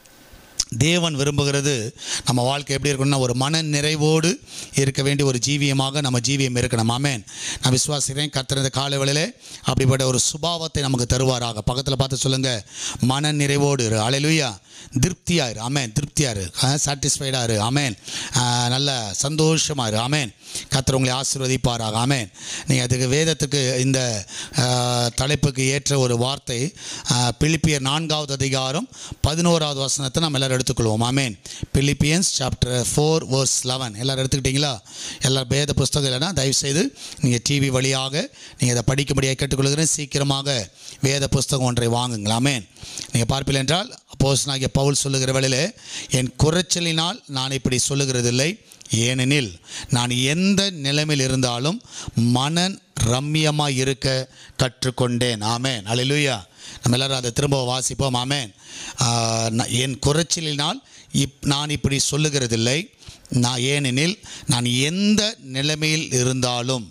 தேவன் விரும்புகிறது நம்ம வாழ்க்கை எப்படி இருக்கணும்னா ஒரு மன நிறைவோடு இருக்க வேண்டிய ஒரு ஜீவியமாக நம்ம ஜீவியம் இருக்கணும் ஆமேன் நான் விசுவாசிக்கிறேன் கத்திர இந்த கால வேளையிலே அப்படிப்பட்ட ஒரு சுபாவத்தை நமக்கு தருவாராக பக்கத்தில் பார்த்து சொல்லுங்கள் மன நிறைவோடு இரு அலையிலுயா திருப்தியாக இரு ஆமேன் திருப்தியாக இரு சாட்டிஸ்ஃபைடாக இரு ஆமேன் ஆஹ், நல்ல சந்தோஷமாக இரு ஆமேன் கத்தர் உங்களை ஆசீர்வதிப்பாராக ஆமேன் நீங்கள் அதுக்கு வேதத்துக்கு இந்த ஆஹ், தலைப்புக்கு ஏற்ற ஒரு வார்த்தை ஆஹ், பிலிப்பியர் நான்காவது அதிகாரம் பதினோராவது வசனத்தை நம்ம எல்லாரும் எடுத்துக்கொள்வோம் ஆமேன் Philippians chapter four verse eleven எல்லாரும் எடுத்துக்கிட்டீங்களா எல்லா வேத புஸ்தகம் இல்லைன்னா தயவுசெய்து நீங்கள் டிவி வழியாக நீங்கள் அதை படிக்கும்படியாக கேட்டுக்கொள்கிறேன் சீக்கிரமாக வேத புஸ்தகம் ஒன்றை வாங்குங்கள் ஆமேன் நீங்கள் பார்ப்பீர்கள் என்றால் அப்போஸ்தலனாகிய பவுல் சொல்லுகிற வேளையிலே என் குறைச்சலினால் நான் இப்படி சொல்லுகிறதில்லை ஏனெனில் நான் எந்த நிலைமையில் இருந்தாலும் மனன் ரம்மியமாக இருக்க கற்றுக்கொண்டேன் ஆமேன் அல்லேலூயா நம்ம எல்லாரும் அதை திரும்ப வாசிப்போம் ஆமேன் ஆஹ், நான் என் குறைச்சலினால் இப் நான் இப்படி சொல்லுகிறதில்லை நான் ஏனெனில் நான் எந்த நிலைமையில் இருந்தாலும்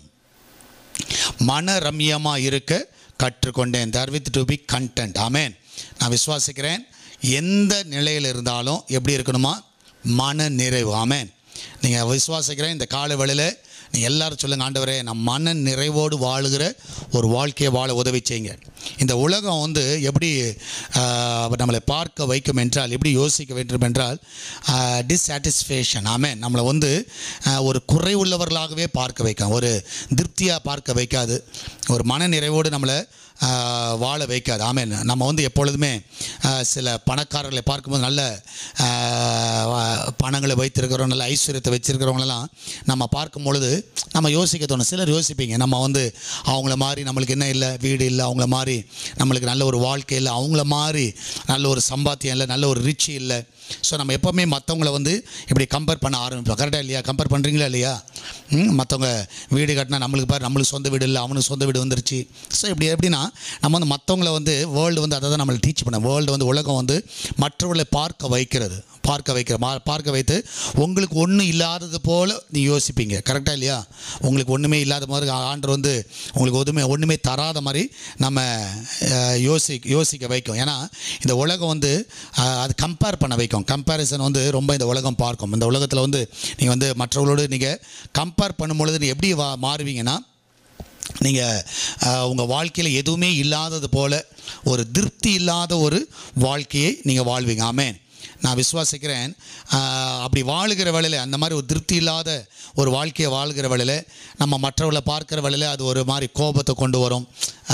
மன ரம்யமாக இருக்க கற்றுக்கொண்டேன் therewith to be content ஆமேன் நான் விசுவாசிக்கிறேன் எந்த நிலையில் இருந்தாலும் எப்படி இருக்கணுமா மன நிறைவு ஆமேன் நீங்கள் விசுவாசிக்கிறேன் இந்த கால வேளையில் நீங்கள் எல்லாரும் சொல்லுங்கள் ஆண்டவரே நான் மன நிறைவோடு வாழுகிற ஒரு வாழ்க்கையை வாழ உதவி செய்யுங்க இந்த உலகம் வந்து எப்படி ஆஹ், நம்மளை பார்க்க வைக்கும் என்றால் எப்படி யோசிக்க வேண்டும் என்றால் டிஸ்சாட்டிஸ்ஃபேஷன் ஆமென் நம்மளை வந்து ஆஹ், ஒரு குறை உள்ளவர்களாகவே பார்க்க வைக்கும் ஒரு திருப்தியாக பார்க்க வைக்காது ஒரு மன நிறைவோடு நம்மளை ஆஹ், வாழ வைக்காது ஆமென் நம்ம வந்து எப்பொழுதுமே ஆஹ், சில பணக்காரர்களை பார்க்கும்போது நல்ல ஆஹ், வ- பணங்களை வைத்திருக்கிறோம் நல்ல ஐஸ்வர்யத்தை வச்சிருக்கிறவங்களெல்லாம் நம்ம பார்க்கும் பொழுது நம்ம யோசிக்க தோணும் சிலர் யோசிப்பீங்க நம்ம வந்து அவங்கள மாதிரி நம்மளுக்கு என்ன இல்லை வீடு இல்லை அவங்கள மாதிரி நம்மளுக்கு நல்ல ஒரு வாழ்க்கை இல்லை அவங்கள மாதிரி நல்ல ஒரு சம்பாத்தியம் இல்லை நல்ல ஒரு ரிச் இல்லை ஸோ நம்ம எப்போவுமே மற்றவங்கள வந்து இப்படி கம்பேர் பண்ண ஆரம்பிப்போம் கரெக்டாக இல்லையா கம்பேர் பண்ணுறீங்களா இல்லையா ம் மற்றவங்க வீடு கட்டினா நம்மளுக்கு பாரு நம்மளுக்கு சொந்த வீடு இல்லை அவனுக்கு சொந்த வீடு வந்துருச்சு ஸோ இப்படி எப்படின்னா நம்ம வந்து மற்றவங்கள வந்து வேர்ல்டு வந்து அதை தான் நம்மளை டீச் பண்ண வேர்ல்டு வந்து உலகம் வந்து மற்றவர்களை பார்க்க வைக்கிறது பார்க்க வைக்கிற மா பார்க்க வைத்து உங்களுக்கு ஒன்றும் இல்லாதது போல் நீ யோசிப்பீங்க கரெக்டாக இல்லையா உங்களுக்கு ஒன்றுமே இல்லாத மாதிரி ஆண்டர் வந்து உங்களுக்கு ஒதுமே ஒன்றுமே தராத மாதிரி நம்ம அஹ், யோசி யோசிக்க வைக்கும் ஏன்னா இந்த உலகம் வந்து அஹ், அது கம்பேர் பண்ண வைக்கும் கம்பேரிசன் வந்து ரொம்ப இந்த உலகம் பார்க்கும் இந்த உலகத்தில் வந்து நீங்கள் வந்து மற்றவர்களோடு நீங்கள் கம்பேர் பண்ணும்பொழுது நீ எப்படி வா மாறுவீங்கன்னா நீங்கள் உங்கள் வாழ்க்கையில் எதுவுமே இல்லாதது போல் ஒரு திருப்தி இல்லாத ஒரு வாழ்க்கையை நீங்கள் வாழ்வீங்க ஆமென் நான் விசுவாசிக்கிறேன் ஆஹ், அப்படி வாழுகிற வேளையில் அந்த மாதிரி ஒரு திருப்தி இல்லாத ஒரு வாழ்க்கையை வாழ்கிற வேளையில் நம்ம மற்றவர்களை பார்க்குற வேளையில் அது ஒரு மாதிரி கோபத்தை கொண்டு வரும்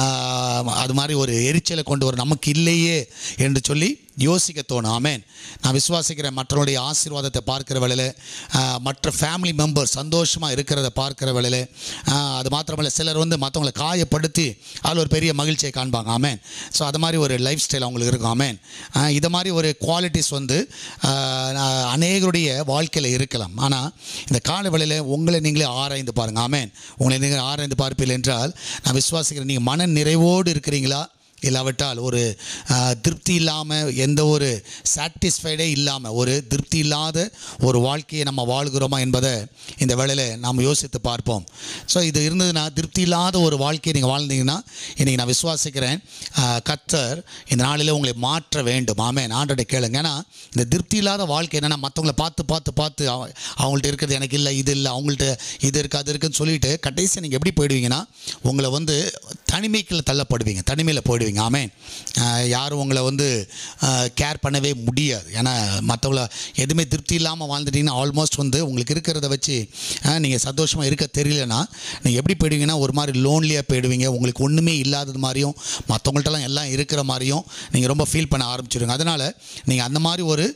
ஆஹ், அது மாதிரி ஒரு எரிச்சலை கொண்டு வரும் நமக்கு இல்லையே என்று சொல்லி யோசிக்க தோணும் ஆமென் நான் விசுவாசிக்கிறேன் மற்றவருடைய ஆசீர்வாதத்தை பார்க்குற வேளையில் ஆஹ், மற்ற ஃபேமிலி மெம்பர் சந்தோஷமாக இருக்கிறத பார்க்குற வேளையில் ஆஹ், அது மாத்திரமல்ல சிலர் வந்து மற்றவங்களை காயப்படுத்தி அதில் ஒரு பெரிய மகிழ்ச்சியை காண்பாங்க ஆமென் ஸோ அது மாதிரி ஒரு லைஃப் ஸ்டைல் அவங்களுக்கு இருக்கும் ஆமென் ஆஹ், இது மாதிரி ஒரு குவாலிட்டிஸ் வந்து ஆஹ், நான் அநேகருடைய வாழ்க்கையில் இருக்கலாம் ஆனால் இந்த கால வேளையில் உங்களை நீங்களே ஆராய்ந்து பாருங்கள் ஆமென் உங்களை நீங்கள் ஆராய்ந்து பார்ப்பீர்கள் என்றால் நான் விசுவாசிக்கிறேன் நீங்கள் மன நிறைவோடு இருக்கிறீங்களா இல்லாவிட்டால் ஒரு ஆஹ், திருப்தி இல்லாமல் எந்த ஒரு சாட்டிஸ்ஃபைடே இல்லாமல் ஒரு திருப்தி இல்லாத ஒரு வாழ்க்கையை நம்ம வாழ்கிறோமா என்பதை இந்த வேளையில் நாம் யோசித்து பார்ப்போம் ஸோ இது இருந்ததுன்னா திருப்தி இல்லாத ஒரு வாழ்க்கையை நீங்கள் வாழ்ந்தீங்கன்னா இன்றைக்கி நான் விசுவாசிக்கிறேன் ஆஹ், கர்த்தர் இந்த நாளில் உங்களை மாற்ற வேண்டும் ஆமே ஆண்டோட கேளுங்க ஏன்னா இந்த திருப்தி இல்லாத வாழ்க்கை என்னென்னா மற்றவங்கள பார்த்து பார்த்து பார்த்து அவ- அவங்கள்ட்ட இருக்கிறது எனக்கு இல்லை இது இல்லை அவங்கள்ட்ட இது இருக்குது அது இருக்குன்னு சொல்லிட்டு கடைசி நீங்கள் எப்படி போயிடுவீங்கன்னா உங்களை வந்து தனிமைக்குள்ள தள்ளப்படுவீங்க தனிமையில் போயிடுவீங்க ஆமென் ஆஹ் யாரும் உங்களை வந்து கேர் பண்ணவே முடியாது ஏன்னா மற்றவங்கள எதுவுமே திருப்தி இல்லாமல் வாழ்ந்துட்டீங்கன்னா ஆல்மோஸ்ட் வந்து உங்களுக்கு இருக்கிறத வச்சு நீங்கள் சந்தோஷமாக இருக்க தெரியலனா நீங்கள் எப்படி போயிடுவீங்கன்னா ஒரு மாதிரி லோன்லியாக போயிடுவீங்க உங்களுக்கு ஒன்றுமே இல்லாதது மாதிரியும் மற்றவங்கள்ட்டலாம் எல்லாம் இருக்கிற மாதிரியும் நீங்கள் ரொம்ப ஃபீல் பண்ண ஆரம்பிச்சிடுங்க அதனால் நீங்கள் அந்த மாதிரி ஒரு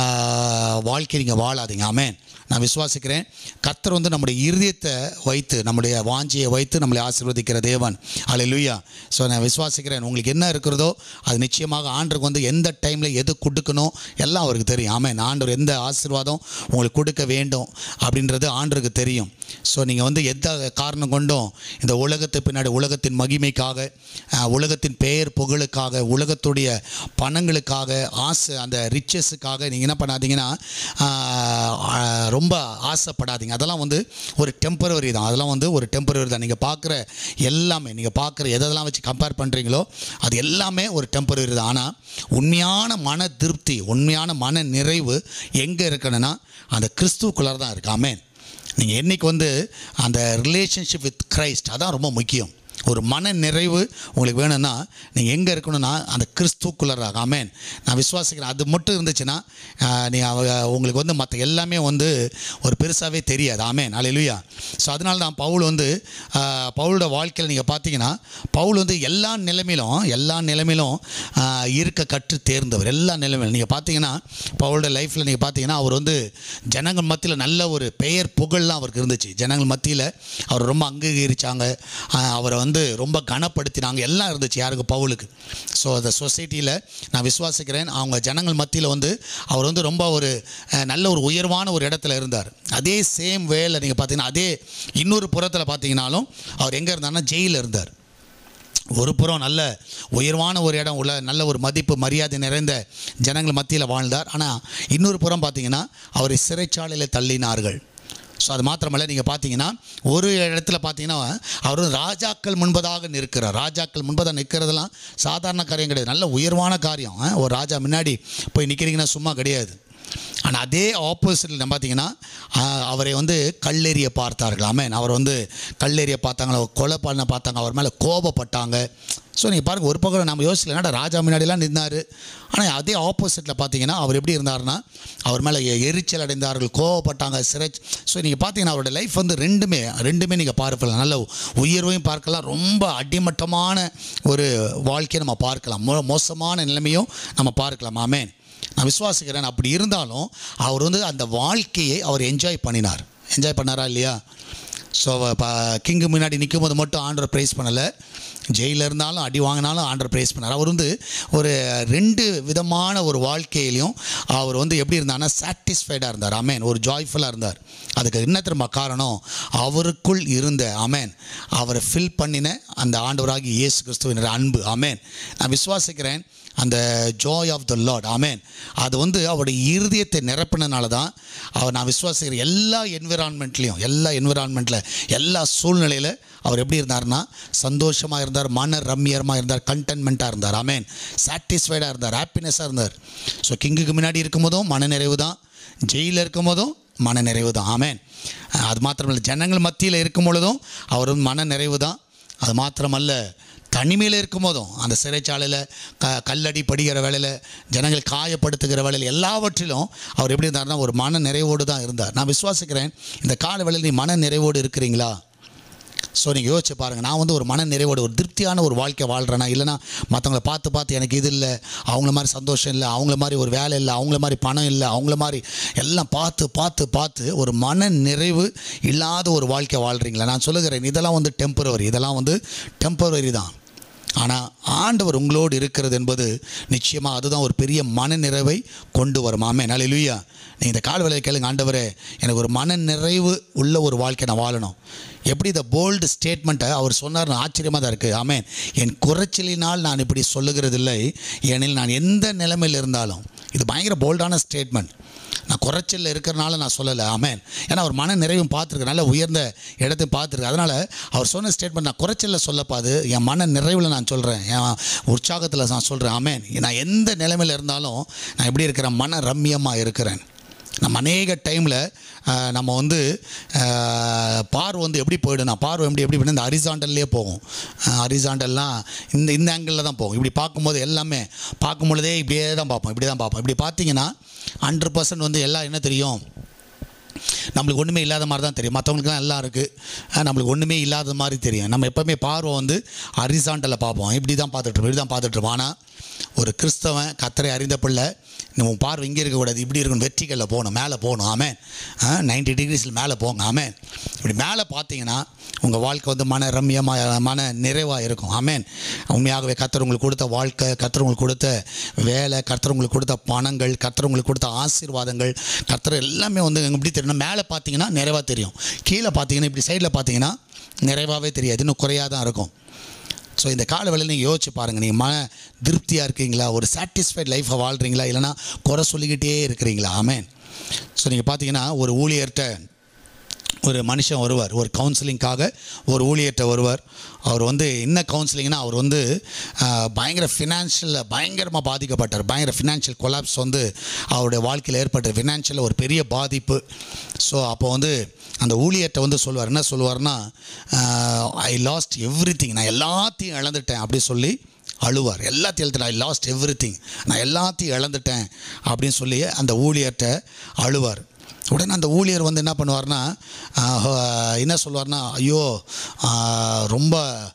ஆஹ், வாழ்க்கை நீங்கள் வாழாதீங்க ஆமென் நான் விசுவாசிக்கிறேன் கர்த்தர் வந்து நம்முடைய இருதயத்தை வைத்து நம்முடைய வாஞ்சியை வைத்து நம்மளை ஆசீர்வதிக்கிற தேவன் அல்லேலூயா ஸோ நான் விசுவாசிக்கிறேன் உங்களுக்கு என்ன இருக்கிறதோ அது நிச்சயமாக ஆண்டருக்கு வந்து எந்த டைமில் எது கொடுக்கணும் எல்லாம் அவருக்கு தெரியும் ஆமென் ஆண்டவர் எந்த ஆசீர்வாதம் உங்களுக்கு கொடுக்க வேண்டும் அப்படின்றது ஆண்டருக்கு தெரியும் ஸோ நீங்கள் வந்து எந்த காரணம் கொண்டும் இந்த உலகத்தை பின்னாடி உலகத்தின் மகிமைக்காக அஹ், உலகத்தின் பெயர் புகழுக்காக உலகத்துடைய பணங்களுக்காக ஆசை அந்த ரிச்சஸுக்காக நீங்கள் என்ன பண்ணாதீங்கன்னா ஆஹ், ஆஹ், ரொம்ப ஆசைப்படாதீங்க அதெல்லாம் வந்து ஒரு டெம்பரவரி தான் அதெல்லாம் வந்து ஒரு டெம்பரவரி தான் நீங்கள் பார்க்குற எல்லாமே நீங்கள் பார்க்குற எதெல்லாம் வச்சு கம்பேர் பண்ணுறீங்களோ அது எல்லாமே ஒரு டெம்பரவரி தான் ஆனால் உண்மையான மன திருப்தி உண்மையான மன நிறைவு எங்கே இருக்கணும்னா அந்த கிறிஸ்துவுக்குள்ளார தான் இருக்கு ஆமென் நீங்கள் என்னைக்கு வந்து அந்த ரிலேஷன்ஷிப் வித் கிரைஸ்ட் அதான் ரொம்ப முக்கியம் ஒரு மன நிறைவு உங்களுக்கு வேணும்னா நீங்கள் எங்கே இருக்கணும்னா அந்த கிறிஸ்துக்குள்ளராக ஆமென் நான் விசுவாசிக்கிறேன் அது மட்டும் இருந்துச்சுன்னா நீ உங்களுக்கு வந்து மற்ற எல்லாமே வந்து ஒரு பெருசாகவே தெரியாது ஆமென் அல்லேலூயா ஸோ அதனால தான் பவுல் வந்து ஆஹ், பவுலோட வாழ்க்கையில் நீங்கள் பார்த்தீங்கன்னா பவுல் வந்து எல்லா நிலைமையிலும் எல்லா நிலைமையிலும் ஆஹ், இருக்க கற்று தேர்ந்தவர் எல்லா நிலைமையிலும் நீங்கள் பார்த்தீங்கன்னா பவுலோட லைஃப்பில் நீங்கள் பார்த்தீங்கன்னா அவர் வந்து ஜனங்கள் மத்தியில் நல்ல ஒரு பெயர் புகழ்லாம் அவருக்கு இருந்துச்சு ஜனங்கள் மத்தியில் அவர் ரொம்ப அங்கீகரித்தாங்க அவரை வந்து ரொம்ப கனப்படுத்தினாங்க எல்லாம் இருந்துச்சு யாருக்கு பவுலுக்கு ஸோ அந்த சொசைட்டியில் நான் விசுவாசிக்கிறேன் அவங்க ஜனங்கள் மத்தியில் வந்து அவர் வந்து ரொம்ப ஒரு அஹ், நல்ல ஒரு உயர்வான ஒரு இடத்துல இருந்தார் அதே சேம் வேல நீங்கள் பார்த்தீங்கன்னா அதே இன்னொரு புறத்தில் பார்த்தீங்கன்னாலும் அவர் எங்கே இருந்தார்னா ஜெயிலில் இருந்தார் ஒரு புறம் நல்ல உயர்வான ஒரு இடம் உள்ள நல்ல ஒரு மதிப்பு மரியாதை நிறைந்த ஜனங்கள் மத்தியில் வாழ்ந்தார் ஆனால் இன்னொரு புறம் பார்த்தீங்கன்னா அவரை சிறைச்சாலையில் தள்ளினார்கள் ஸோ அது மாத்திரமல்ல நீங்கள் பார்த்தீங்கன்னா ஒரு இடத்துல பார்த்தீங்கன்னா அவர் வந்து ராஜாக்கள் முன்பதாக நிற்கிறார் ராஜாக்கள் முன்பதாக நிற்கிறதெல்லாம் சாதாரண காரியம் கிடையாது நல்ல உயர்வான காரியம் ஆ? ஒரு ராஜா முன்னாடி போய் நிற்கிறீங்கன்னா சும்மா கிடையாது ஆனால் அதே ஆப்போசிட்டில் நம்ம பார்த்தீங்கன்னா ஆஹ், அவரை வந்து கல்லெறிய பார்த்தார்கள் ஆமென் அவர் வந்து கல்லெறிய பார்த்தாங்க அவர் கொலை பண்ண பார்த்தாங்க அவர் மேலே கோபப்பட்டாங்க ஸோ நீங்கள் பாருங்கள் ஒரு பக்கம் நம்ம யோசிக்கல என்னடா ராஜா முன்னாடிலாம் நின்னார் ஆனால் அதே ஆப்போசிட்டில் பார்த்தீங்கன்னா அவர் எப்படி இருந்தாருன்னா அவர் மேலே எ- எரிச்சல் அடைந்தார்கள் கோவப்பட்டாங்க சிறை ஸோ நீங்கள் பார்த்தீங்கன்னா அவரோட லைஃப் வந்து ரெண்டுமே ரெண்டுமே நீங்கள் பார்க்கலாம் நல்ல உயர்வையும் பார்க்கலாம் ரொம்ப அடிமட்டமான ஒரு வாழ்க்கையை நம்ம பார்க்கலாம் மோ மோசமான நிலைமையும் நம்ம பார்க்கலாம் ஆமென் நான் விசுவாசிக்கிறேன் அப்படி இருந்தாலும் அவர் வந்து அந்த வாழ்க்கையை அவர் என்ஜாய் பண்ணினார் என்ஜாய் பண்ணாரா இல்லையா ஸோ கிங்கு முன்னாடி நிற்கும் போது மட்டும் ஆண்டவர் ப்ரைஸ் பண்ணலை ஜெயிலில் இருந்தாலும் அடி வாங்கினாலும் ஆண்டர் ப்ரேஸ் பண்ணார் அவர் வந்து ஒரு ரெண்டு விதமான ஒரு வாழ்க்கையிலையும் அவர் வந்து எப்படி இருந்தார்னா சாட்டிஸ்ஃபைடாக இருந்தார் அமேன் ஒரு ஜாய்ஃபுல்லாக இருந்தார் அதுக்கு என்ன திரும்ப காரணம் அவருக்குள் இருந்த அமேன் அவரை ஃபில் பண்ணின அந்த ஆண்டவராகி இயேசு கிறிஸ்துவின் அன்பு அமேன் நான் விசுவாசிக்கிறேன் அந்த ஜாய் ஆஃப் த லார்ட் ஆமேன் அது வந்து அவருடைய இருதயத்தை நிரப்பினனால தான் அவர் நான் விசுவாசிக்கிற எல்லா என்விரான்மெண்ட்லேயும் எல்லா என்விரான்மெண்ட்டில் எல்லா சூழ்நிலையில் அவர் எப்படி இருந்தார்னா சந்தோஷமாக இருந்தார் மன ரம்மியமாக இருந்தார் கண்டென்மெண்ட்டாக இருந்தார் ஆமேன் சாட்டிஸ்ஃபைடாக இருந்தார் ஹாப்பினஸாக இருந்தார் ஸோ கிங்குக்கு முன்னாடி இருக்கும்போதும் மனநிறைவு தான் ஜெயிலில் இருக்கும்போதும் மனநிறைவு தான் ஆமேன் அது மாத்திரமல்ல ஜனங்கள் மத்தியில் இருக்கும் பொழுதும் அவர் வந்து மன நிறைவு தான் அது மாத்திரமல்ல தனிமையில் இருக்கும் போதும் அந்த சிறைச்சாலையில் க கல்லடி படிக்கிற வேலையில் ஜனங்கள் காயப்படுத்துகிற வேலையில் எல்லாவற்றிலும் அவர் எப்படி இருந்தார்னா ஒரு மன நிறைவோடு தான் இருந்தார் நான் விசுவாசிக்கிறேன் இந்த கால வேளையில் நீ மன நிறைவோடு இருக்கிறீங்களா ஸோ நீங்கள் யோசிச்சு பாருங்கள் நான் வந்து ஒரு மன நிறைவோடு ஒரு திருப்தியான ஒரு வாழ்க்கை வாழ்கிறேனா இல்லைனா மற்றவங்கள பார்த்து பார்த்து எனக்கு இது இல்லை அவங்கள மாதிரி சந்தோஷம் இல்லை அவங்கள மாதிரி ஒரு வேலை இல்லை அவங்கள மாதிரி பணம் இல்லை அவங்கள மாதிரி எல்லாம் பார்த்து பார்த்து பார்த்து ஒரு மன நிறைவு இல்லாத ஒரு வாழ்க்கை வாழ்கிறீங்களா நான் சொல்லுகிறேன் இதெல்லாம் வந்து டெம்பரவரி இதெல்லாம் வந்து டெம்பரவரி தான் ஆனால் ஆண்டவர் உங்களோடு இருக்கிறது என்பது நிச்சயமாக அதுதான் ஒரு பெரிய மன நிறைவை கொண்டு வரும் ஆமே நல்ல நீ இந்த கால வேலையை கேளுங்க ஆண்டவரே எனக்கு ஒரு மன நிறைவு உள்ள ஒரு வாழ்க்கை நான் வாழணும் எப்படி இந்த போல்டு ஸ்டேட்மெண்ட்டை அவர் சொன்னார் ஆச்சரியமாக தான் இருக்குது ஆமேன் என் குறைச்சலினால் நான் இப்படி சொல்லுகிறதில்லை ஏனில் நான் எந்த நிலைமையில் இருந்தாலும் இது பயங்கர போல்டான ஸ்டேட்மெண்ட் நான் குறைச்சலில் இருக்கிறனால நான் சொல்லலை ஆமேன் ஏன்னா அவர் மன நிறைவும் பார்த்துருக்கு நல்ல உயர்ந்த இடத்தையும் பார்த்துருக்கு அதனால் அவர் சொன்ன ஸ்டேட்மெண்ட் நான் குறைச்சலில் சொல்லப்பாது என் மன நிறைவில் நான் சொல்கிறேன் என் உற்சாகத்தில் நான் சொல்கிறேன் ஆமேன் நான் எந்த நிலைமையில் இருந்தாலும் நான் எப்படி இருக்கிறேன் மன ரம்மியமாக இருக்கிறேன் நம்ம அநேக டைமில் நம்ம வந்து அஹ், பார்வை வந்து எப்படி போயிடும் நான் பார்வை எப்படி எப்படி இந்த ஹரிசாண்டல்லே போகும் ஹரிசாண்டல்லாம் இந்த இந்த ஆங்கிளில் தான் போகும் இப்படி பார்க்கும்போது எல்லாமே பார்க்கும் பொழுதே இப்படியே தான் பார்ப்போம் இப்படி தான் பார்ப்போம் இப்படி பார்த்தீங்கன்னா ஹண்ட்ரட் பர்சன்ட் வந்து எல்லாம் என்ன தெரியும் நம்மளுக்கு ஒன்றுமே இல்லாத மாதிரி தான் தெரியும் மற்றவங்களுக்குலாம் எல்லாம் இருக்குது நம்மளுக்கு ஒன்றுமே இல்லாத மாதிரி தெரியும் நம்ம எப்போவுமே பார்வை வந்து ஹரிசாண்டலில் பார்ப்போம் இப்படி தான் பார்த்துட்ருப்போம் இப்படி தான் பார்த்துட்ருப்போம் ஆனால் ஒரு கிறிஸ்தவன் கத்தரை அறிந்த பிள்ளை நம்ம பார்வை இங்கே இருக்கக்கூடாது இப்படி இருக்கணும் வெற்றிகளில் போகணும் மேலே போகணும் ஆமேன் நைன்டி டிகிரிஸில் மேலே போங்க ஆமேன் இப்படி மேலே பார்த்தீங்கன்னா உங்கள் வாழ்க்கை வந்து மன ரம்யமாக மன நிறைவாக இருக்கும் ஆமேன் உண்மையாகவே கத்தர் உங்களுக்கு கொடுத்த வாழ்க்கை கத்தர் உங்களுக்கு கொடுத்த வேலை கத்தர் உங்களுக்கு கொடுத்த பணங்கள் கத்தர் உங்களுக்கு கொடுத்த ஆசீர்வாதங்கள் கத்தர் எல்லாமே வந்து எப்படி தெரியும் மேலே பார்த்தீங்கன்னா நிறைவாக தெரியும் கீழே பார்த்தீங்கன்னா இப்படி சைடில் பார்த்தீங்கன்னா நிறைவாகவே தெரியாது இன்னும் குறையாக தான் இருக்கும் ஸோ இந்த கால வேளையில் நீங்கள் யோசிச்சு பாருங்கள் நீங்கள் மன திருப்தியாக இருக்கீங்களா ஒரு சாட்டிஸ்ஃபைட் லைஃப்பை வாழ்கிறீங்களா இல்லைனா குறை சொல்லிக்கிட்டே இருக்கிறீங்களா ஆமேன் ஸோ நீங்கள் பார்த்தீங்கன்னா ஒரு ஊழியர்கிட்ட ஒரு மனுஷன் வருவார் ஒரு கவுன்சிலிங்காக ஒரு ஊழியர்கிட்ட வருவார் அவர் வந்து என்ன கவுன்சிலிங்னா அவர் வந்து ஆஹ், பயங்கர ஃபினான்ஷியலில் பயங்கரமாக பாதிக்கப்பட்டார் பயங்கர ஃபினான்ஷியல் கொலாப்ஸ் வந்து அவருடைய வாழ்க்கையில் ஏற்பட்ட ஃபினான்ஷியலில் ஒரு பெரிய பாதிப்பு ஸோ அப்போ வந்து அந்த ஊழியர்கிட்ட வந்து சொல்லுவார் என்ன சொல்லுவார்னா ஐ லாஸ்ட் எவ்ரி நான் எல்லாத்தையும் இழந்துட்டேன் அப்படி சொல்லி அழுவார் எல்லாத்தையும் எழுத்துட்டேன் ஐ லாஸ்ட் எவ்ரி நான் எல்லாத்தையும் இழந்துட்டேன் அப்படின்னு சொல்லி அந்த ஊழியர்கிட்ட அழுவார் உடனே அந்த ஊழியர் வந்து என்ன பண்ணுவார்னா ஆஹ், ஹோ- என்ன சொல்லுவார்னா ஐயோ ஆஹ், ரொம்ப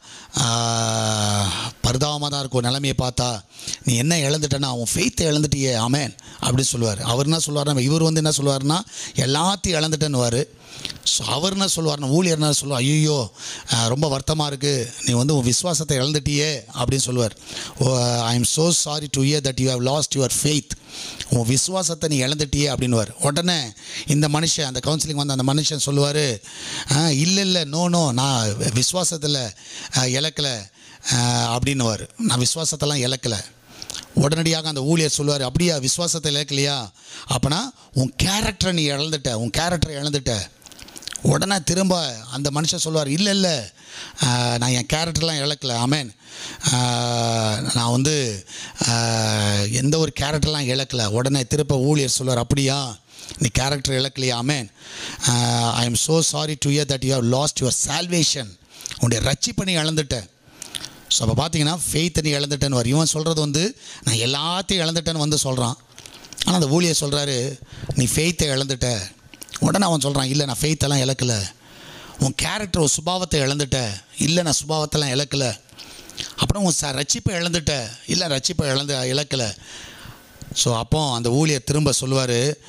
பரிதாபமாக தான் இருக்கும் நிலைமையை பார்த்தா நீ என்ன இழந்துட்டேன்னா உன் ஃபெய்த்தை இழந்துட்டியே ஆமேன் அப்படின்னு சொல்லுவார் அவர் என்ன சொல்லுவார்னா இவர் வந்து என்ன சொல்லுவார்னா எல்லாத்தையும் இழந்துட்டேன்னுவார் ஸோ அவர் என்ன சொல்லுவார்னா ஊழியர் என்ன சொல்லுவார் ஐயோ ரொம்ப வருத்தமாக இருக்குது நீ வந்து உன் விசுவாசத்தை இழந்துட்டியே அப்படின்னு சொல்லுவார் I am so sorry to hear that you have lost your faith உன் விசுவாசத்தை நீ இழந்துட்டியே அப்படின்னுவார் உடனே இந்த மனுஷன் அந்த கவுன்சிலிங் வந்து அந்த மனுஷன் சொல்லுவார் இல்லை இல்லை நோ நோ நான் விசுவாசத்தில் இழக்கலை அப்படின்னுவார் நான் விசுவாசத்தெல்லாம் இழக்கலை உடனடியாக அந்த ஊழியர் சொல்லுவார் அப்படியா விசுவாசத்தை இழக்கலையா அப்போனா உன் கேரக்டரை நீ இழந்துட்ட உன் கேரக்டரை இழந்துட்ட உடனே திரும்ப அந்த மனுஷன் சொல்லுவார் இல்லை இல்லை ஆஹ், நான் என் கேரக்டர்லாம் இழக்கல ஆமேன் ஆஹ், நான் வந்து ஆஹ், எந்த ஒரு கேரக்டர்லாம் இழக்கல உடனே திரும்ப ஊழியர் சொல்லுவார் அப்படியா நீ கேரக்டர் இழக்கலையா ஆமேன் I am so sorry to hear that you have lost your salvation உன்னுடைய ரட்சிப்பை நீ இழந்துட்ட ஸோ அப்போ பார்த்தீங்கன்னா ஃபெய்த்தை நீ இழந்துட்டேன்னு வரும் இவன் சொல்கிறது வந்து நான் எல்லாத்தையும் இழந்துட்டேன்னு வந்து சொல்கிறான் ஆனால் அந்த ஊழியர் சொல்கிறாரு நீ ஃபெய்த்தை இழந்துட்ட உடனே அவன் சொல்கிறான் இல்லை நான் ஃபெய்த்தெல்லாம் இழக்கல உன் கேரக்டர் ஒரு சுபாவத்தை இழந்துட்ட இல்லை நான் சுபாவத்தெல்லாம் இழக்கல அப்புறம் உன் ச ரட்சிப்பை இழந்துட்ட இல்லை ரட்சிப்பை இழந்து இழக்கலை ஸோ அப்போ அந்த ஊழியர் திரும்ப சொல்லுவார்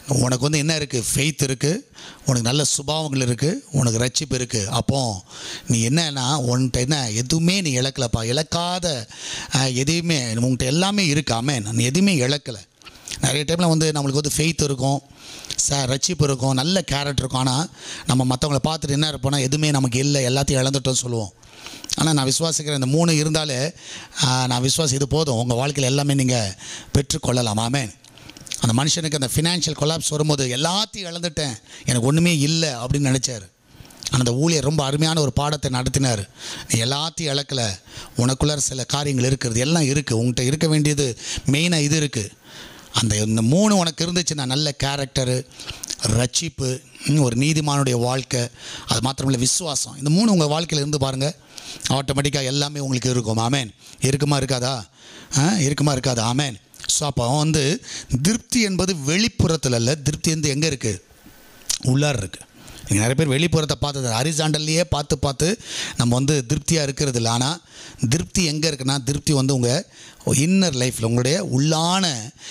உனக்கு வந்து என்ன இருக்குது ஃபெய்த் இருக்குது உனக்கு நல்ல சுபாவங்கள் இருக்குது உனக்கு ரட்சிப்பு இருக்குது அப்போ நீ என்னன்னா உன்கிட்ட என்ன எதுவுமே நீ இழக்கலப்பா இழக்காத அஹ், எதையுமே உன்கிட்ட எல்லாமே இருக்காமே நீ எதுவுமே இழக்கலை நிறைய டைமில் வந்து நம்மளுக்கு வந்து ஃபெய்த் இருக்கும் ச ரட்சிப்பு இருக்கும் நல்ல கேரக்டர் இருக்கும் ஆனால் நம்ம மற்றவங்கள பார்த்துட்டு என்ன இருப்போம்னா எதுவுமே நமக்கு இல்லை எல்லாத்தையும் இழந்துட்டோம்னு சொல்லுவோம் ஆனால் நான் விசுவாசிக்கிறேன் இந்த மூணு இருந்தாலே ஆஹ், நான் விசுவாசி இது போதும் உங்கள் வாழ்க்கையில் எல்லாமே நீங்கள் பெற்றுக்கொள்ளலாம் ஆமென் அந்த மனுஷனுக்கு அந்த ஃபினான்ஷியல் கொலாப்ஸ் வரும்போது எல்லாத்தையும் இழந்துட்டேன் எனக்கு ஒன்றுமே இல்லை அப்படின்னு நினச்சார் ஆனால் அந்த ஊழியர் ரொம்ப அருமையான ஒரு பாடத்தை நடத்தினார் நீ எல்லாத்தையும் இழக்கலை உனக்குள்ளார சில காரியங்கள் இருக்கிறது எல்லாம் இருக்குது உங்கள்கிட்ட இருக்க வேண்டியது மெயினாக இது இருக்குது அந்த இந்த மூணு உனக்கு இருந்துச்சுன்னா நல்ல கேரக்டரு ரட்சிப்பு ம், ஒரு நீதிமானுடைய வாழ்க்கை அது மாத்திரமில்ல விசுவாசம் இந்த மூணு உங்கள் வாழ்க்கையில் இருந்து பாருங்கள் ஆட்டோமேட்டிக்காக எல்லாமே உங்களுக்கு இருக்கும் ஆமேன் இருக்குமா இருக்காதா ஆ இருக்குமா இருக்காதா ஆமேன் ஸோ அப்போ வந்து திருப்தி என்பது வெளிப்புறத்தில் அல்ல திருப்தி வந்து எங்கே இருக்குது உள்ளார இருக்குது நீங்கள் நிறைய பேர் வெளிப்புறத்தை பார்த்தது ஹரிசாண்டல்லையே பார்த்து பார்த்து நம்ம வந்து திருப்தியாக இருக்கிறது இல்லை ஆனால் திருப்தி எங்கே இருக்குன்னா திருப்தி வந்து உங்கள் இன்னர் லைஃப்பில் உங்களுடைய உள்ளான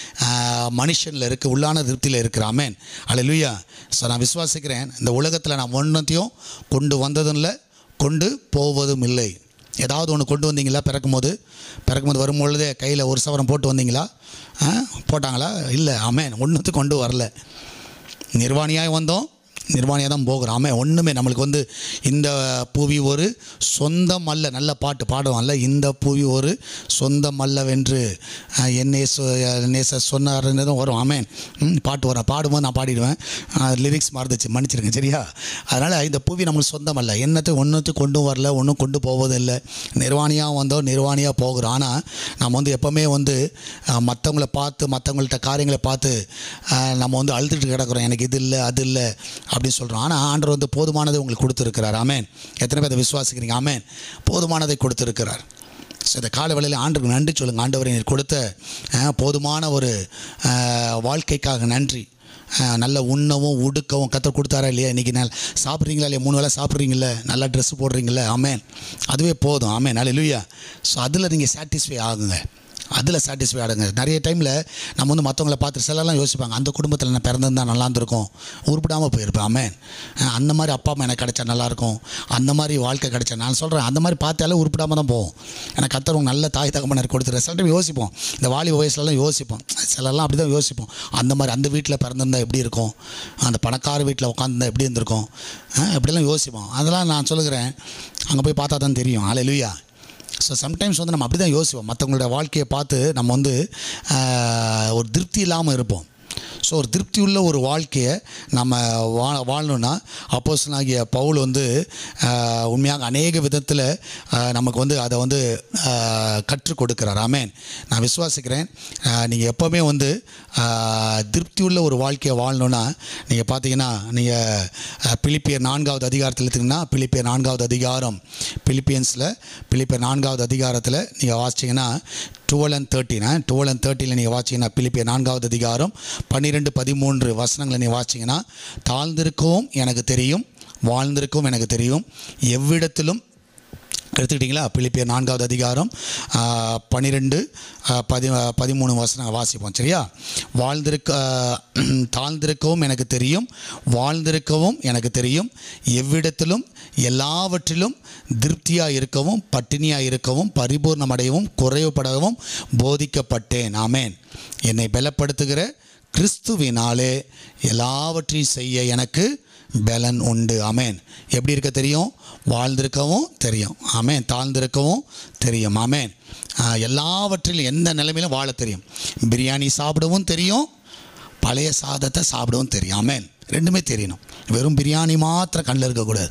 மனுஷனில் இருக்க உள்ளான திருப்தியில் இருக்கிற ஆமேன் அல்லேலூயா ஸோ நான் விசுவாசிக்கிறேன் இந்த உலகத்தில் நான் ஒன்றத்தையும் கொண்டு வந்ததும் இல்லை கொண்டு போவதும் இல்லை ஏதாவது ஒன்று கொண்டு வந்தீங்களா பிறக்கும்போது பிறக்கும்போது வரும்பொழுதே கையில் ஒரு சவரம் போட்டு வந்தீங்களா ஆ? போட்டாங்களா இல்லை ஆமேன் ஒன்றுத்துக்கு கொண்டு வரல நிர்வாணியாய் வந்தோம் நிர்வாணியாக தான் போகிறோம் ஆமாம் ஒன்றுமே நம்மளுக்கு வந்து இந்த புவி ஒரு சொந்தம் அல்ல நல்ல பாட்டு பாடுவோம் அல்ல இந்த புவி ஒரு சொந்தம் அல்லவென்று அஹ், என் நேச நேச சொன்னார்ன்றதும் வரும் ஆமேன் ம், பாட்டு வரும் பாடும்போது நான் பாடிடுவேன் லிரிக்ஸ் மறந்துச்சு மன்னிச்சிருங்க சரியா அதனால் இந்த புவி நம்மளுக்கு சொந்தம் அல்ல என்னத்தை ஒன்றுத்து கொண்டு வரல ஒன்றும் கொண்டு போவதும் இல்லை நிர்வாணியாக வந்தோம் நிர்வாணியாக போகிறோம் ஆனால் நம்ம வந்து எப்போவுமே வந்து மற்றவங்கள பார்த்து மற்றவங்கள்ட்ட காரியங்களை பார்த்து அஹ், நம்ம வந்து அழுதுட்டு கிடக்குறோம் எனக்கு இது இல்லை அது இல்லை அப்படின்னு சொல்கிறோம் ஆனால் ஆண்டவர் வந்து போதுமானதை உங்களுக்கு கொடுத்துருக்கிறார் ஆமேன் எத்தனை பேர் அதை விசுவாசிக்கிறீங்க ஆமேன் போதுமானதை கொடுத்துருக்கிறார் ஸோ இந்த கால வேளையில் ஆண்டுக்கு நன்றி சொல்லுங்கள் ஆண்டவர் எனக்கு கொடுத்த அஹ், போதுமான ஒரு அஹ், வாழ்க்கைக்காக நன்றி அஹ், நல்ல உண்ணவும் உடுக்கவும் கற்றுக் கொடுத்தாரா இல்லையா இன்றைக்கி நாள் சாப்பிட்றீங்களா இல்லையா மூணு வேளை சாப்பிட்றீங்கள நல்லா ட்ரெஸ் போடுறீங்களே ஆமேன் அதுவே போதும் ஆமேன் நல்ல இல்லையா ஸோ அதில் நீங்கள் சாட்டிஸ்ஃபை ஆகுங்க அதில் சாட்டிஸ்ஃபை ஆடுங்க நிறைய டைமில் நம்ம வந்து மற்றவங்கள பார்த்து சிலர்லாம் யோசிப்பாங்க அந்த குடும்பத்தில் நான் பிறந்திருந்தா நல்லா இருந்திருக்கும் உருப்பிடாமல் போயிருப்பேன் ஆமேன் அஹ் அந்த மாதிரி அப்பா அம்மா எனக்கு கிடைச்சா நல்லாயிருக்கும் அந்த மாதிரி வாழ்க்கை கிடைச்சா நான் சொல்கிறேன் அந்த மாதிரி பார்த்தாலே உருப்பிடாமல் தான் போவோம் எனக்கு கத்தரவங்க நல்ல தாய் தகப்பனர் கொடுத்துரு சில டைம் யோசிப்போம் இந்த வாலிப வயசுலலாம் யோசிப்போம் சிலர்லாம் அப்படி தான் யோசிப்போம் அந்த மாதிரி அந்த வீட்டில் பிறந்திருந்தா எப்படி இருக்கும் அந்த பணக்கார வீட்டில் உட்காந்துருந்தா எப்படி இருந்திருக்கும் அஹ் இப்படிலாம் யோசிப்போம் அதெல்லாம் நான் சொல்லுகிறேன் அங்கே போய் பார்த்தா தான் தெரியும் அலையிலுயா ஸோ சம்டைம்ஸ் வந்து நம்ம அப்படி தான் யோசிப்போம் மற்றவங்களோட வாழ்க்கையை பார்த்து நம்ம வந்து ஆஹ், ஒரு திருப்தி இல்லாமல் இருப்போம் ஸோ ஒரு திருப்தி உள்ள ஒரு வாழ்க்கையை நம்ம வா வாழணுன்னா அப்போஸ்தலனாகிய பவுல் வந்து ஆஹ், உண்மையாக அநேக விதத்தில் ஆஹ், நமக்கு வந்து அதை வந்து ஆஹ், கற்றுக் கொடுக்கிறார் ஆமேன் நான் விசுவாசிக்கிறேன் நீங்கள் எப்போவுமே வந்து ஆஹ், திருப்தி உள்ள ஒரு வாழ்க்கையை வாழணுன்னா நீங்கள் பார்த்தீங்கன்னா நீங்கள் பிலிப்பியர் நான்காவது அதிகாரத்தில் எடுத்தீங்கன்னா பிலிப்பியர் நான்காவது அதிகாரம் பிலிப்பியன்ஸில் பிலிப்பியர் நான்காவது அதிகாரத்தில் நீங்கள் வாசிச்சிங்கன்னா twelve and thirteen twelve and தேர்ட்டியில் நீங்கள் வாசிங்கன்னா பிலிப்பியர் நான்காவது அதிகாரம் பன்னிரெண்டு பதிமூன்று வசனங்களை நீங்கள் வாசிங்கன்னா தாழ்ந்திருக்கவும் எனக்கு தெரியும் வாழ்ந்திருக்கவும் எனக்கு தெரியும் எவ்விடத்திலும் எடுத்துக்கிட்டிங்களா பிலிப்பியர் நான்காவது அதிகாரம் பன்னிரெண்டு பதி பதிமூணு வசனம் வாசிப்போம் சரியா வாழ்ந்திருக்க ஆ, தாழ்ந்திருக்கவும் எனக்கு தெரியும் வாழ்ந்திருக்கவும் எனக்கு தெரியும் எவ்விடத்திலும் எல்லாவற்றிலும் திருப்தியாக இருக்கவும் பட்டினியாக இருக்கவும் பரிபூர்ணமடையவும் குறைவுபடவும் போதிக்கப்பட்டேன் ஆமேன் என்னை பலப்படுத்துகிற கிறிஸ்துவினாலே எல்லாவற்றையும் செய்ய எனக்கு பலன் உண்டு ஆமேன் எப்படி இருக்க தெரியும் வாழ்ந்திருக்கவும் தெரியும் ஆமேன் தாழ்ந்திருக்கவும் தெரியும் ஆமேன் ஆஹ், எல்லாவற்றிலும் எந்த நிலைமையிலும் வாழ தெரியும் பிரியாணி சாப்பிடவும் தெரியும் பழைய சாதத்தை சாப்பிடவும் தெரியும் ஆமேன் ரெண்டுமே தெரியணும் வெறும் பிரியாணி மாத்திரம் கண்ணில் இருக்கக்கூடாது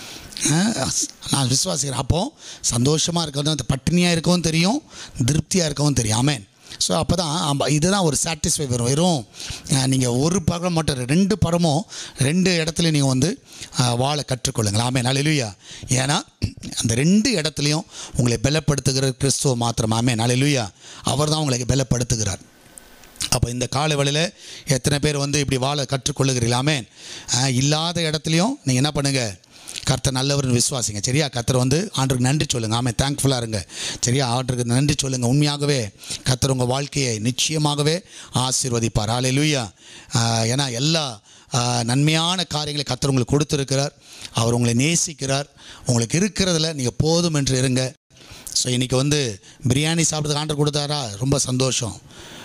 ஆஹ், நான் விசுவாசிக்கிறேன் அப்போது சந்தோஷமாக இருக்கிறதும் பட்டினியாக இருக்கவும் தெரியும் திருப்தியாக இருக்கவும் தெரியும் ஆமேன் ஸோ அப்போ தான் இதுதான் ஒரு சாட்டிஸ்ஃபை வரும் வெறும் நீங்கள் ஒரு படம் மட்டும் இல்ல, ரெண்டு படமும் ரெண்டு இடத்துல நீங்கள் வந்து ஆஹ், வாழ கற்றுக்கொள்ளுங்கள் ஆமே நலையிலுயா ஏன்னா அந்த ரெண்டு இடத்துலையும் உங்களை பலப்படுத்துகிற கிறிஸ்துவ மாத்திரம் ஆமே நலையிலுயா அவர் தான் உங்களை பலப்படுத்துகிறார் அப்போ இந்த கால வேளையில் எத்தனை பேர் வந்து இப்படி வாழ கற்றுக்கொள்ளுகிறீங்களாமே இல்லாத இடத்துலையும் நீங்கள் என்ன பண்ணுங்கள் கர்த்தர் நல்லவர்னு விசுவாசிங்க சரியா கர்த்தர் வந்து ஆண்டருக்கு நன்றி சொல்லுங்கள் ஆமாம் தேங்க்ஃபுல்லாக இருங்க சரியா ஆண்டருக்கு நன்றி சொல்லுங்கள் உண்மையாகவே கர்த்தர் உங்கள் வாழ்க்கையை நிச்சயமாகவே ஆசீர்வதிப்பார் ஹalleluya ஆஹ் ஏன்னா எல்லா ஆஹ் நன்மையான காரியங்களை கர்த்தர் உங்களுக்கு கொடுத்துருக்கிறார் அவர் உங்களை நேசிக்கிறார் உங்களுக்கு இருக்கிறதுல நீங்கள் போதும் என்று இருங்க ஸோ இன்றைக்கி வந்து பிரியாணி சாப்பிட்றதுக்கு ஆர்டர் கொடுத்தாரா ரொம்ப சந்தோஷம்